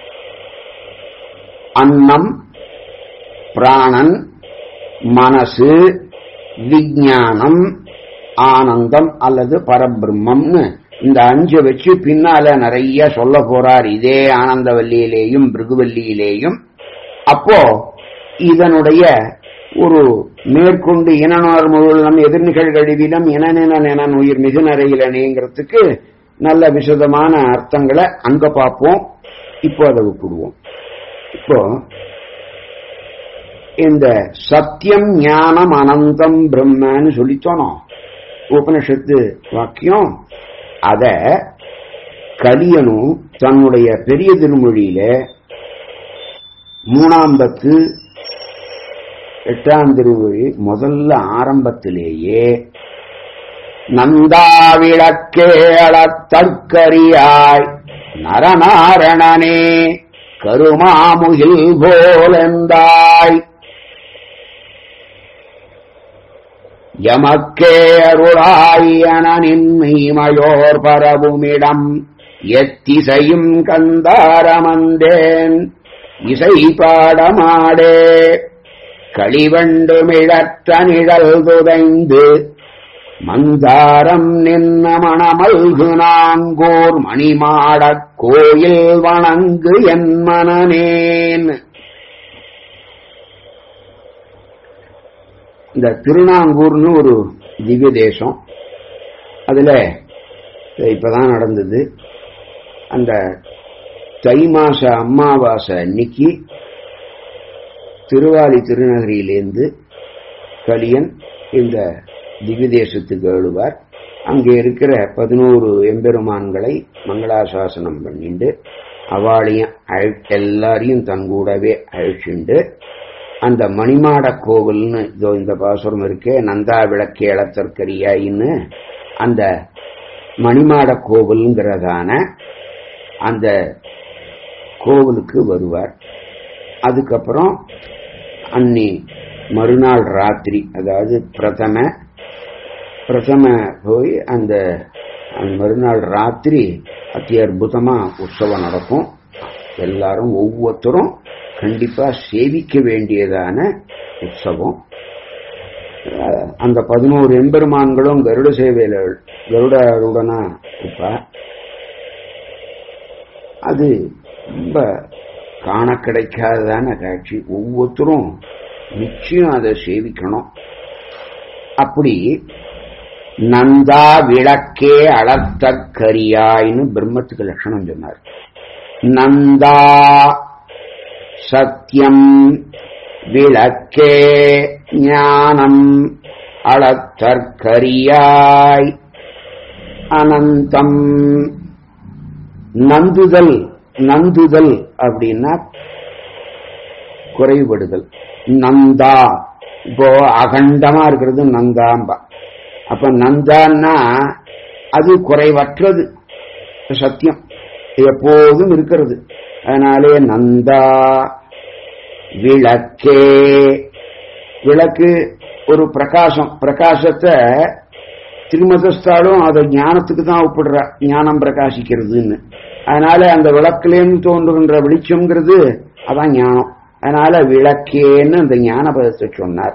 அன்னம் பிராணன் மனசு விஞ்ஞானம் ஆனந்தம் அல்லது பரபிரம்மம்னு இந்த அஞ்சு வச்சு பின்னால நிறைய சொல்ல போறார் இதே ஆனந்தவல்லியிலேயும் பிருகுவல்லியிலேயும் அப்போ இதனுடைய ஒரு மேற்கொண்டு இனநார் முழுவதும் எதிர்நிகழ் கழிவிடம் இனநின நினன் உயிர் மிகு நிறையிலனேங்கிறதுக்கு நல்ல விசதமான அர்த்தங்களை அங்க பார்ப்போம் இப்போ அதை விட்டுடுவோம் இப்போ இந்த சத்தியம் ஞானம் அனந்தம் பிரம்மன்னு சொல்லித்தோனோம் உபனிஷத்து வாக்கியம் அத கலியனும் தன்னுடைய பெரிய திருமொழியில மூணாம் பத்து எட்டாம் திருமொழி முதல்ல ஆரம்பத்திலேயே நந்தாவிளக்கே அளத்தற்கரியாய் நரநாரணனே கருமாமுகில் போலெந்தாய் எமக்கே அருளாயனின் மீமையோர் பரவுமிடம் எத்திசையும் கந்தாரமந்தேன் இசை பாடமாடே களிவண்டு மிழற்ற நிழல் துதைந்து மந்தாரம் நின்ன மணமல்கு நாங்கோர் மணிமாடக் கோயில் வணங்கு என் மனநேன் இந்த திருநாங்கூர்னு ஒரு திவ்ய தேசம் அதுல இப்பதான் நடந்தது அந்த தை மாச அமாவாசை அன்னைக்கு திருவாலி திருநகரியிலேருந்து கலியன் இந்த திவ்ய தேசத்துக்கு எழுவார் அங்கே இருக்கிற பதினோரு எம்பெருமான்களை மங்களாசாசனம் பண்ணிண்டு அவளையும் அழ- எல்லாரையும் தன் கூடவே அழைச்சிண்டு அந்த மணிமாட கோவில்னு இதோ இந்த பாசுரம் இருக்கே நந்தா விளக்கே இளத்தற்கரியாயின்னு அந்த மணிமாட கோவில்ங்கிறதான அந்த கோவிலுக்கு வருவார் அதுக்கப்புறம் அன்னி மறுநாள் ராத்திரி அதாவது பிரதம பிரதம போய் அந்த அந்த மறுநாள் ராத்திரி அத்தி அற்புதமா உற்சவம் நடக்கும் எல்லாரும் ஒவ்வொருத்தரும் கண்டிப்பா சேவிக்க வேண்டியதான உற்சவம் அஹ் அந்த பதினோரு எம்பெருமான்களும் கருட சேவையில கருடருடனா இருப்பா அது ரொம்ப காண கிடைக்காததான காட்சி ஒவ்வொருத்தரும் நிச்சயம் அதை சேவிக்கணும் அப்படி நந்தா விளக்கே அளத்த கரியாயின்னு பிரம்மத்துக்கு லட்சணம் சொன்னார் நந்தா சத்தியம் விளக்கே ஞானம் அளத்தற்கரியாய் அனந்தம் நந்துதல் நந்துதல் அப்படின்னா குறைபடுதல் நந்தா இப்போ அகண்டமா இருக்கிறது நந்தாம்பா அப்ப நந்தான்னா அது குறைவற்றது சத்தியம் எப்போதும் இருக்கிறது அதனாலே நந்தா விளக்கே விளக்கு ஒரு பிரகாசம் பிரகாசத்தை திருமதஸ்தாலும் அதை ஞானத்துக்கு தான் ஒப்பிடுறா ஞானம் பிரகாசிக்கிறதுன்னு அதனால அந்த விளக்குலேன்னு தோன்றுகின்ற வெளிச்சம்ங்கிறது அதான் ஞானம் அதனால விளக்கேன்னு அந்த ஞான பதத்தை சொன்னார்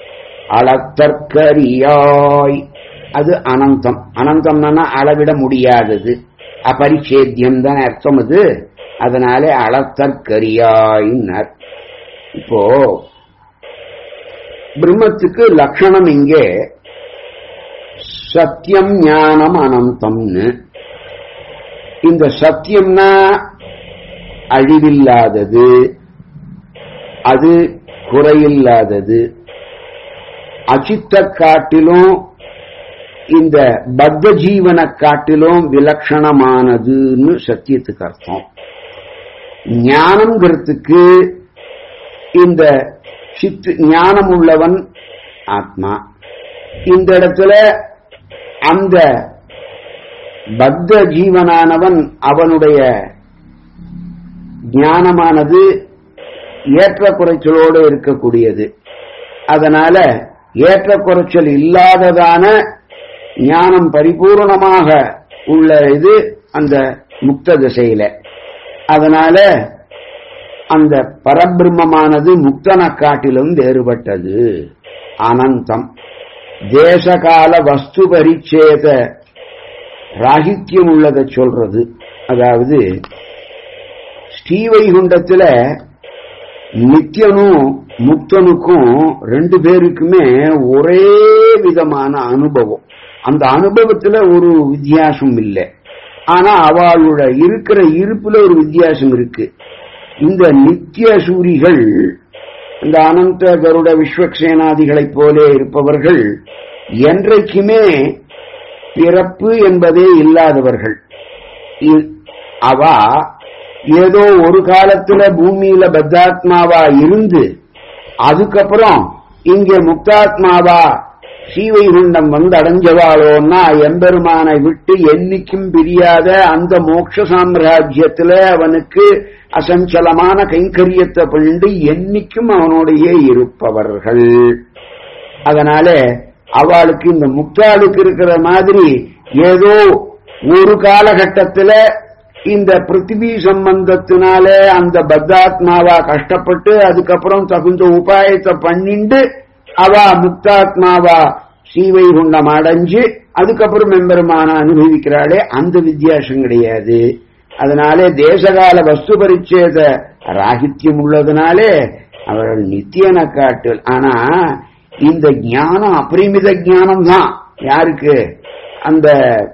அளத்தற்கரியாய் அது அனந்தம் அனந்தம்னா அளவிட முடியாதது அபரிச்சேத்தியம் தான் அர்த்தம் அது அதனாலே அளத்தற்கரியாயின்னார் இப்போ பிரம்மத்துக்கு லட்சணம் இங்கே சத்தியம் ஞானம் அனந்தம்னு இந்த சத்தியம்னா அழிவில்லாதது அது குறையில்லாதது அச்சித்த காட்டிலும் இந்த பத்த ஜீவனை காட்டிலும் விலட்சணமானதுன்னு சத்தியத்துக்கு அர்த்தம் ஞானம்ங்கிறதுக்கு இந்த சித்து ஞானம் உள்ளவன் ஆத்மா இந்த இடத்துல அந்த பத்த ஜீவனானவன் அவனுடைய ஞானமானது ஏற்ற குறைச்சலோடு இருக்கக்கூடியது அதனால ஏற்ற குறைச்சல் இல்லாததான ஞானம் பரிபூர்ணமாக உள்ள இது அந்த முக்த திசையில அதனால அந்த பரபிரம்மமானது முக்தனை காட்டிலும் வேறுபட்டது அனந்தம் தேசகால வஸ்து பரிச்சேத ராகித்யம் உள்ளதை சொல்றது அதாவது ஸ்ரீவைகுண்டத்துல நித்தியனும் முக்தனுக்கும் ரெண்டு பேருக்குமே ஒரே விதமான அனுபவம் அந்த அனுபவத்துல ஒரு வித்தியாசம் இல்லை ஆனா அவளோட இருக்கிற இருப்புல ஒரு வித்தியாசம் இருக்கு இந்த நித்திய சூரிகள் இந்த அனந்த கருட விஸ்வக்சேனாதிகளைப் போலே இருப்பவர்கள் என்றைக்குமே பிறப்பு என்பதே இல்லாதவர்கள் அவ ஏதோ ஒரு காலத்துல பூமியில பத்தாத்மாவா இருந்து அதுக்கப்புறம் இங்கே முக்தாத்மாவா ஸ்ரீவைகுண்டம் வந்து அடைஞ்சவாளோன்னா எம்பெருமானை விட்டு என்னைக்கும் பிரியாத அந்த மோட்ச சாம்ராஜ்யத்துல அவனுக்கு அசஞ்சலமான கைங்கரியத்தை பண்ணிட்டு என்னைக்கும் அவனோடையே இருப்பவர்கள் அதனால அவளுக்கு இந்த முக்தாளுக்கு இருக்கிற மாதிரி ஏதோ ஒரு காலகட்டத்துல இந்த பிருத்திவி சம்பந்தத்தினால அந்த பத்தாத்மாவா கஷ்டப்பட்டு அதுக்கப்புறம் தகுந்த உபாயத்தை பண்ணிண்டு அவ முக்தாத்மாவா ஸ்ரீவைகுண்டம் அடைஞ்சு அதுக்கப்புறம் மெம்பெருமான அனுபவிக்கிறாளே அந்த வித்தியாசம் கிடையாது அதனாலே தேசகால வஸ்து பரிச்சேத ராகித்யம் உள்ளதுனாலே அவர்கள் நித்தியன காட்டு ஆனா இந்த ஞானம் அபரிமித ஞானம் தான் யாருக்கு அந்த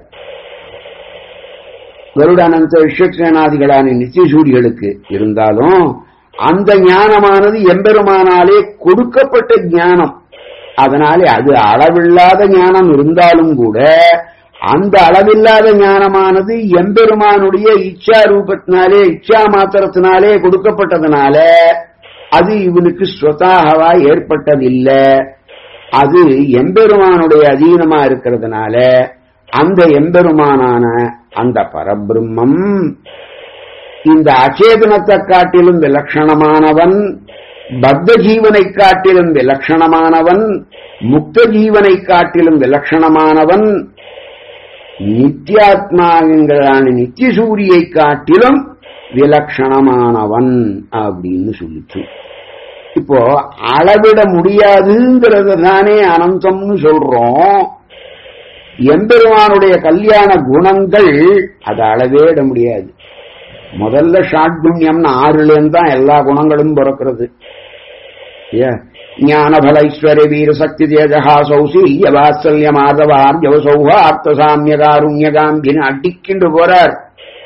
கருடானந்த விஸ்வக்சேனாதிகளான நித்தியசூரிகளுக்கு இருந்தாலும் அந்த ஞானமானது எம்பெருமானாலே கொடுக்கப்பட்ட ஞானம் அதனாலே அது அளவில்லாத ஞானம் இருந்தாலும் கூட அந்த அளவில்லாத ஞானமானது எம்பெருமானுடைய இச்சா ரூபத்தினாலே இச்சா மாத்திரத்தினாலே கொடுக்கப்பட்டதுனால அது இவனுக்கு ஸ்வதாகவா ஏற்பட்டதில்லை அது எம்பெருமானுடைய அதீனமா இருக்கிறதுனால அந்த எம்பெருமானான அந்த பரபிரம்மம் இந்த அச்சேதனத்தை காட்டிலும் விலட்சணமானவன் பத்த ஜீவனை காட்டிலும் விலட்சணமானவன் முக்த ஜீவனை காட்டிலும் விலட்சணமானவன் நித்தியாத்மாங்களான நித்திய சூரியை காட்டிலும் விலட்சணமானவன் அப்படின்னு சொல்லிச்சு இப்போ அளவிட முடியாதுங்கிறத தானே அனந்தம்னு சொல்றோம் எம்பெருமானுடைய கல்யாண குணங்கள் அதை அளவேட முடியாது முதல்ல ஷாட்குண்யம்னு ஆறுல தான் எல்லா குணங்களும் பிறக்கிறது ஞானபலைஸ்வர வீர சக்தி தேஜகா சௌசீல்ய வாத்சல்ய மாதவார்ஜவ சௌஹார்த்த சாமியகாருண்யகாம்பின்னு அடிக்கின்று போறார்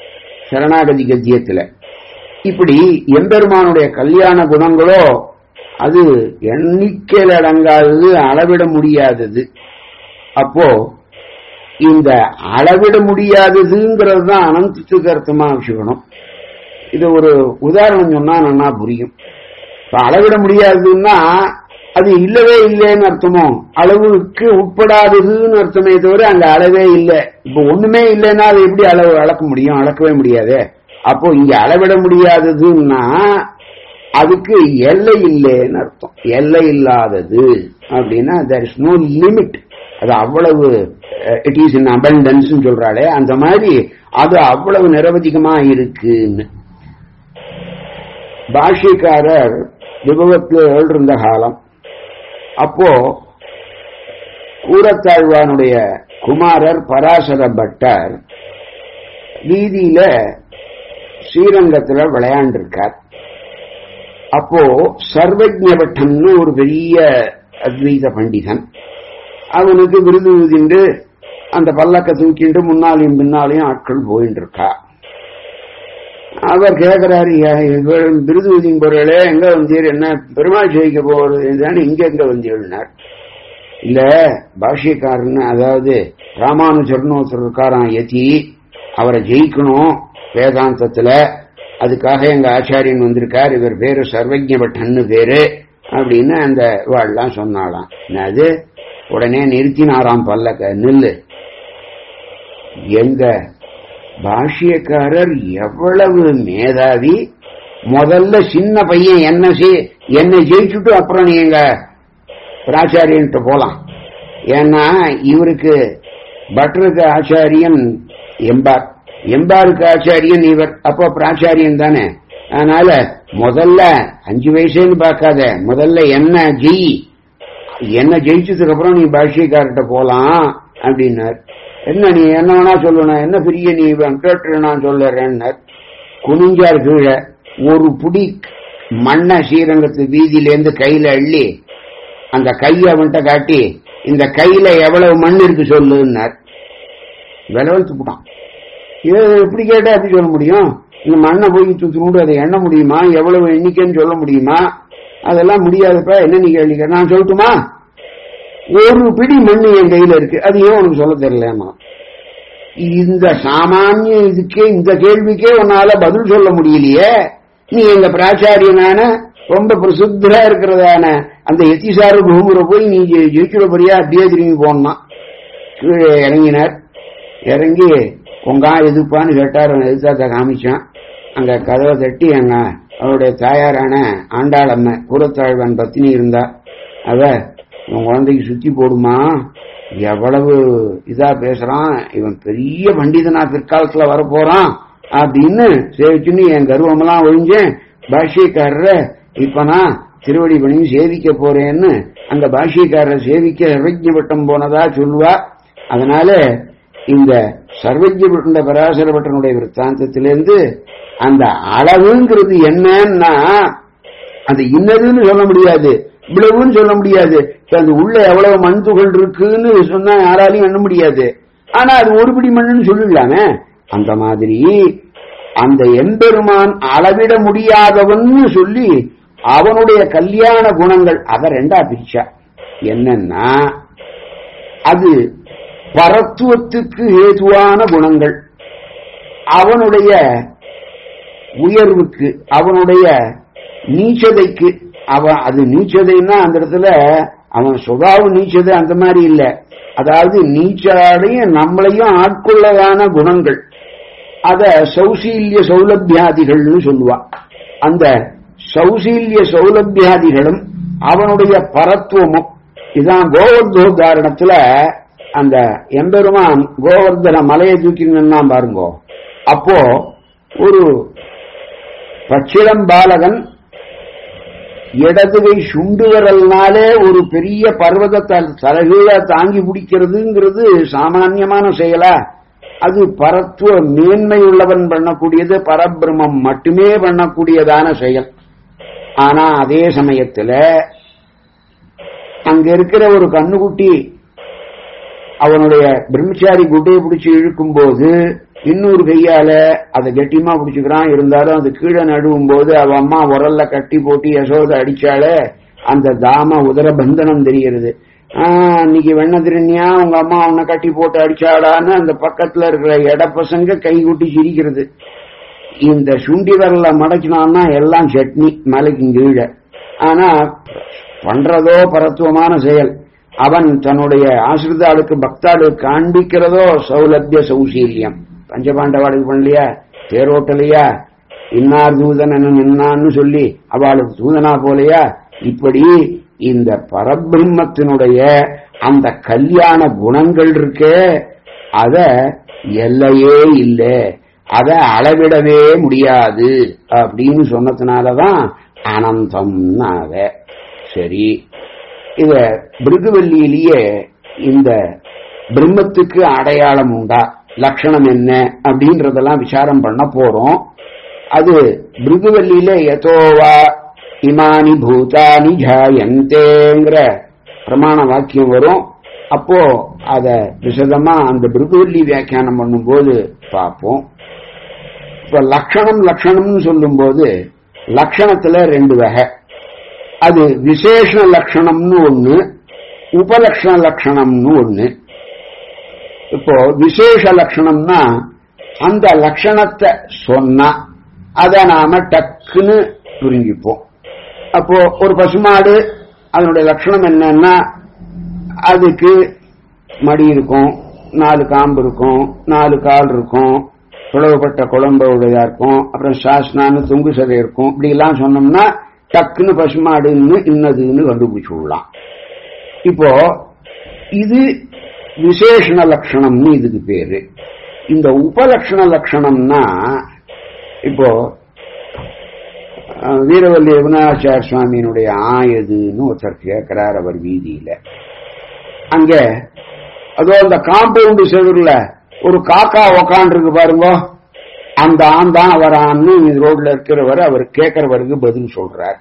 சரணாகதி கத்தியத்துல இப்படி எம்பெருமானுடைய கல்யாண குணங்களோ அது எண்ணிக்கையில் அடங்காதது அளவிட முடியாதது அப்போ இந்த அளவிட முடியாததுங்கிறது தான் அனந்தத்துக்கு அர்த்தமா வச்சுக்கணும் இது ஒரு உதாரணம் சொன்னா நல்லா புரியும் இப்ப அளவிட முடியாதுன்னா அது இல்லவே இல்லைன்னு அர்த்தமோ அளவுக்கு உட்படாததுன்னு அர்த்தமே தவிர அங்க அளவே இல்லை இப்ப ஒண்ணுமே இல்லைன்னா அதை எப்படி அளவு அளக்க முடியும் அளக்கவே முடியாது அப்போ இங்க அளவிட முடியாததுன்னா அதுக்கு எல்லை இல்லைன்னு அர்த்தம் எல்லை இல்லாதது அப்படின்னா there இஸ் நோ லிமிட் அது அவ்வளவு இட் இஸ் இன் அபண்டன்ஸ் சொல்றாளே அந்த மாதிரி அது அவ்வளவு நிரவதிகமா இருக்குன்னு பாஷ்யக்காரர் விபவத்தில் எழுந்த காலம் அப்போ கூரத்தாழ்வானுடைய குமாரர் பராசர பட்டர் வீதியில ஸ்ரீரங்கத்துல விளையாண்டிருக்கார் அப்போ சர்வஜ பட்டன்னு ஒரு பெரிய அத்வைத பண்டிதன் அவனுக்கு விருது ஊதிண்டு அந்த பல்லக்க தூக்கிண்டு முன்னாலையும் பின்னாலையும் ஆட்கள் போயிட்டு இருக்கா அவர் கேட்கிறாரு விருது ஊதியும் பொருளே எங்க வந்தீர் என்ன பெருமாள் ஜெயிக்க போறது இங்க எங்க வந்தீர்னார் இல்ல பாஷ்யக்காரன் அதாவது ராமானுஜர்னு ஒருத்தர் இருக்காராம் யதி அவரை ஜெயிக்கணும் வேதாந்தத்துல அதுக்காக எங்க ஆச்சாரியன் வந்திருக்கார் இவர் பேரு சர்வஜ பட்டன்னு பேரு அப்படின்னு அந்த வாழலாம் சொன்னாலாம் அது உடனே நிறுத்தினாராம் பல்லக்க நில்லு எங்க பாஷ்யக்காரர் எவ்வளவு மேதாவி முதல்ல சின்ன பையன் என்ன என்னை ஜெயிச்சுட்டு அப்புறம் நீங்க பிராச்சாரியன்ட்டு போலாம் ஏன்னா இவருக்கு பட்டருக்கு ஆச்சாரியன் எம்பார் எம்பாருக்கு ஆச்சாரியன் இவர் அப்போ பிராச்சாரியன் தானே அதனால முதல்ல அஞ்சு வயசுன்னு பார்க்காத முதல்ல என்ன ஜெய் என்ன ஜெயிச்சதுக்கு அப்புறம் நீ பாஷ்யக்கார்கிட்ட போலாம் அப்படின்னார் என்ன நீ என்ன வேணா சொல்லணும் என்ன பெரிய நீ கேட்டு நான் சொல்லுறேன்னார் குனிஞ்சார் கீழே ஒரு புடி மண்ண ஸ்ரீரங்கத்து வீதியிலேருந்து கையில அள்ளி அந்த கையை அவன்கிட்ட காட்டி இந்த கையில எவ்வளவு மண் இருக்கு சொல்லுன்னார் விலவெழுத்து போட்டான் இது எப்படி கேட்டா எப்படி சொல்ல முடியும் இந்த மண்ணை போய் தூக்கி அதை எண்ண முடியுமா எவ்வளவு எண்ணிக்கைன்னு சொல்ல முடியுமா அதெல்லாம் முடியாதப்ப என்ன நீ கேள்விக்க நான் சொல்லட்டுமா ஒரு பிடி மண் என் கையில இருக்கு அது ஏன் உனக்கு சொல்ல தெரியலமா இந்த சாமானிய இதுக்கே இந்த கேள்விக்கே உன்னால பதில் சொல்ல முடியலையே நீ எங்க பிராச்சாரியனான ரொம்ப பிரசித்தரா இருக்கிறதான அந்த எத்திசார பூமுறை போய் நீ ஜெயிக்கிற போறியா அப்படியே திரும்பி போனா கீழே இறங்கினார் இறங்கி உங்கா எதுப்பான்னு கேட்டார் எதிர்த்தாத்த காமிச்சான் அங்க கதவை தட்டி அங்க அவருடைய தாயாரான ஆண்டாளம்ம கூரத்தாழ்வன் பத்தினி இருந்தா அவ உன் குழந்தைக்கு சுத்தி போடுமா எவ்வளவு இதா பேசுறான் இவன் பெரிய பண்டிதனா பிற்காலத்துல வரப்போறான் அப்படின்னு சேவிச்சுன்னு என் கர்வமெல்லாம் ஒழிஞ்சேன் பாஷ்யக்காரர இப்ப நான் திருவடி பணியும் சேவிக்க போறேன்னு அந்த பாஷ்யக்காரரை சேவிக்க சர்வஜபட்டம் போனதா சொல்லுவா அதனால இந்த சர்வஜபட்ட பராசரபட்டனுடைய விற்த்தாந்தத்திலிருந்து அந்த அளவுங்கிறது என்னன்னா அது இன்னதுன்னு சொல்ல முடியாது இவ்வளவுன்னு சொல்ல முடியாது அந்த உள்ள எவ்வளவு மண் துகள் இருக்குன்னு சொன்னா யாராலையும் எண்ண முடியாது ஆனா அது ஒரு பிடி மண்ணுன்னு சொல்லிடலாமே அந்த மாதிரி அந்த எம்பெருமான் அளவிட முடியாதவன் சொல்லி அவனுடைய கல்யாண குணங்கள் அத ரெண்டா பிரிச்சா என்னன்னா அது பரத்துவத்துக்கு ஏதுவான குணங்கள் அவனுடைய உயர்வுக்கு அவனுடைய நீச்சதைக்கு அவன் அது நீச்சதைன்னா அந்த இடத்துல அவன் சுபாவம் நீச்சது அந்த மாதிரி இல்ல அதாவது நீச்சாலையும் நம்மளையும் ஆட்கொள்ளதான குணங்கள் அத சௌசீல்ய சௌலபியாதிகள்னு சொல்லுவா அந்த சௌசீல்ய சௌலபியாதிகளும் அவனுடைய பரத்துவமும் இதான் கோவர்தோதாரணத்துல அந்த எம்பெருமான் கோவர்தன மலையை தூக்கி நின்னா பாருங்கோ அப்போ ஒரு பச்சிளம் பாலகன் இடதுகை சுண்டு வரல்னாலே ஒரு பெரிய பர்வதத்தை தலைகீழ தாங்கி பிடிக்கிறதுங்கிறது சாமான்யமான செயலா அது பரத்துவ மேன்மை உள்ளவன் பண்ணக்கூடியது பரபிரமம் மட்டுமே பண்ணக்கூடியதான செயல் ஆனா அதே சமயத்துல அங்க இருக்கிற ஒரு கண்ணுக்குட்டி அவனுடைய பிரம்மச்சாரி குட்டையை பிடிச்சி இழுக்கும் போது இன்னொரு கையால அதை கெட்டியமா பிடிச்சுக்கிறான் இருந்தாலும் அது கீழே நடுவும் போது அவ அம்மா உரல்ல கட்டி போட்டு யசோத அடிச்சாலே அந்த தாம உதர பந்தனம் தெரிகிறது ஆஹ் இன்னைக்கு வெண்ண திருநியா உங்க அம்மா உன்னை கட்டி போட்டு அடிச்சாடான்னு அந்த பக்கத்துல இருக்கிற எட பசங்க கை கூட்டி சிரிக்கிறது இந்த சுண்டி வரல மடக்கினான்னா எல்லாம் சட்னி மலைக்கு கீழே ஆனா பண்றதோ பரத்துவமான செயல் அவன் தன்னுடைய ஆசிரிதாளுக்கு பக்தாளுக்கு காண்பிக்கிறதோ சௌலபிய சௌசீல்யம் பஞ்சபாண்டவாளுக்கு பண்ணலையா தேரோட்டலையா இன்னார் தூதன் நின்னான்னு சொல்லி அவளுக்கு தூதனா போலையா இப்படி இந்த பரபிரம்மத்தினுடைய அந்த கல்யாண குணங்கள் இருக்கே அத எல்லையே இல்லை அத அளவிடவே முடியாது அப்படின்னு சொன்னதுனாலதான் அனந்தம்னாக சரி இத பிருகுவல்லியிலேயே இந்த பிரம்மத்துக்கு அடையாளம் உண்டா லட்சணம் என்ன அப்படின்றதெல்லாம் விசாரம் பண்ண போறோம் அது பிருகுவல்லியில எதோவா இமானி பூதானி ஜாயந்தேங்கிற பிரமாண வாக்கியம் வரும் அப்போ அத விசதமா அந்த பிருகுவல்லி வியாக்கியானம் பண்ணும்போது பார்ப்போம் இப்ப லட்சணம் லட்சணம்னு சொல்லும்போது லட்சணத்துல ரெண்டு வகை அது விசேஷ லட்சணம்னு ஒண்ணு உபலட்சண லட்சணம்னு ஒண்ணு இப்போ விசேஷ லட்சணம்னா அந்த லட்சணத்தை சொன்னா அதை நாம டக்குன்னு புரிஞ்சுப்போம் அப்போ ஒரு பசுமாடு அதனுடைய லட்சணம் என்னன்னா அதுக்கு மடி இருக்கும் நாலு காம்பு இருக்கும் நாலு கால் இருக்கும் பிளவுபட்ட குழம்பு உடையதா இருக்கும் அப்புறம் சாஸ்னான்னு தொங்கு சதை இருக்கும் இப்படி எல்லாம் சொன்னோம்னா டக்குன்னு பசுமாடுன்னு இன்னதுன்னு கண்டுபிடிச்சு விடலாம் இப்போ இது விசேஷண லட்சணம்னு இதுக்கு பேரு இந்த உபலட்சண லட்சணம்னா இப்போ அஹ், வீரவல்லி ரகுநாச்சார சுவாமியினுடைய ஆயதுன்னு ஒருத்தர் கேட்கிறார் அவர் வீதியில அங்க அதோ அந்த காம்பவுண்டு செவர்ல ஒரு காக்கா உக்காண்டிருக்கு பாருங்க அந்த ஆண் தான் அவர் ஆண்னு ரோட்ல இருக்கிறவர் அவர் கேட்கிறவருக்கு பதில் சொல்றார்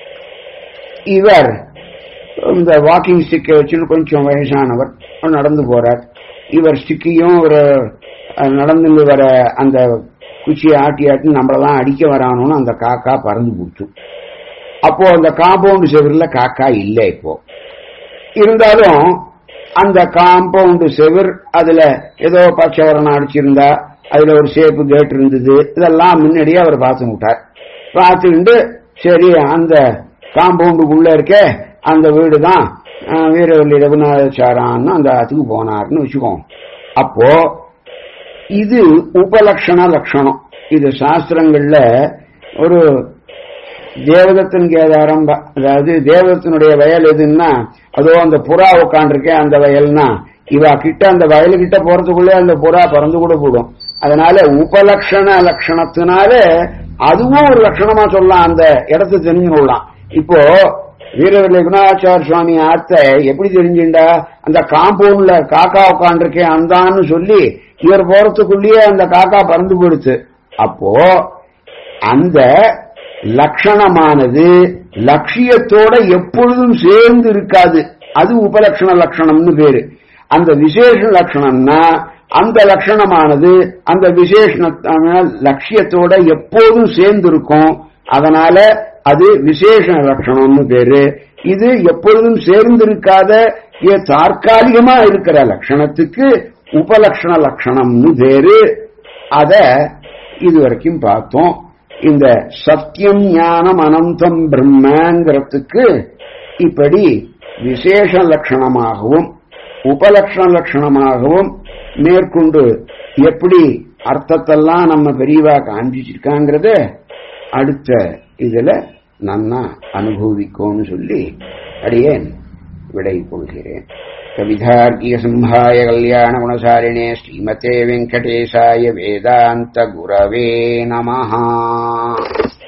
இவர் இந்த வாக்கிங் ஸ்டிக்கை வச்சுன்னு கொஞ்சம் வயசானவர் நடந்து போறார் இவர் ஸ்டிக்கையும் ஒரு அஹ், நடந்து வர அந்த குச்சியை ஆட்டி ஆட்டி நம்மளதான் அடிக்க வரானோன்னு அந்த காக்கா பறந்து போச்சு அப்போ அந்த காம்பவுண்ட் செவர்ல காக்கா இல்லை இப்போ இருந்தாலும் அந்த காம்பவுண்ட் செவர் அதுல ஏதோ பச்சை வரணம் அடிச்சிருந்தா அதுல ஒரு சேப்பு கேட் இருந்தது இதெல்லாம் முன்னாடியே அவர் பார்த்து விட்டார் பார்த்துக்கிட்டு சரி அந்த காம்பவுண்டுக்குள்ள இருக்க அந்த வீடு தான் வீரவல்லி ரகுநாதாச்சாரான்னு அந்த அதுக்கு போனார்னு வச்சுக்கோம் அப்போ இது உபலட்சண லட்சணம் இது சாஸ்திரங்கள்ல ஒரு தேவதத்தின் கேதாரம் ப- அதாவது தேவதத்தினுடைய வயல் எதுன்னா அதோ அந்த புறா உட்காண்டிருக்கேன் அந்த வயல்னா இவ கிட்ட அந்த வயலுக்கிட்ட போறதுக்குள்ளே அந்த புறா பறந்து கூட போடும் அதனால உபலட்சண லட்சணத்தினால அதுவும் ஒரு லட்சணமா சொல்லலாம் அந்த இடத்தை தெரிஞ்சு கொள்ளலாம் இப்போ வீரவல்லி குணாச்சார சுவாமி ஆத்த எப்படி தெரிஞ்சுண்டா அந்த காம்பவுண்ட்ல காக்கா உட்காண்டிருக்கேன் அந்தான்னு சொல்லி இவர் போறதுக்குள்ளேயே அந்த காக்கா பறந்து போயிடுச்சு அப்போ அந்த லட்சணமானது லட்சியத்தோட எப்பொழுதும் சேர்ந்து இருக்காது அது உபலட்சண லட்சணம்னு பேரு அந்த விசேஷ லட்சணம்னா அந்த லட்சணமானது அந்த விசேஷ லட்சியத்தோட எப்போதும் சேர்ந்து இருக்கும் அதனால அது விசேஷ லட்சணம்னு பேரு இது எப்பொழுதும் சேர்ந்திருக்காத ஏ தற்காலிகமா இருக்கிற லட்சணத்துக்கு உபலட்சண லட்சணம்னு பேரு அத இதுவரைக்கும் பார்த்தோம் இந்த சத்தியம் ஞானம் அனந்தம் பிரம்மங்கிறதுக்கு இப்படி விசேஷ லட்சணமாகவும் உபலட்சண லட்சணமாகவும் மேற்கொண்டு எப்படி அர்த்தத்தெல்லாம் நம்ம பெரியவா காண்பிச்சிருக்காங்கிறத அடுத்த இதுல நன்னா அனுபவிக்கோன்னு சொல்லி அடியேன் விடை கொள்கிறேன் கவிதார்க்கிய சிம்ஹாய கல்யாண குணசாலினே ஸ்ரீமதே வெங்கடேசாய வேதாந்த குரவே நமஹா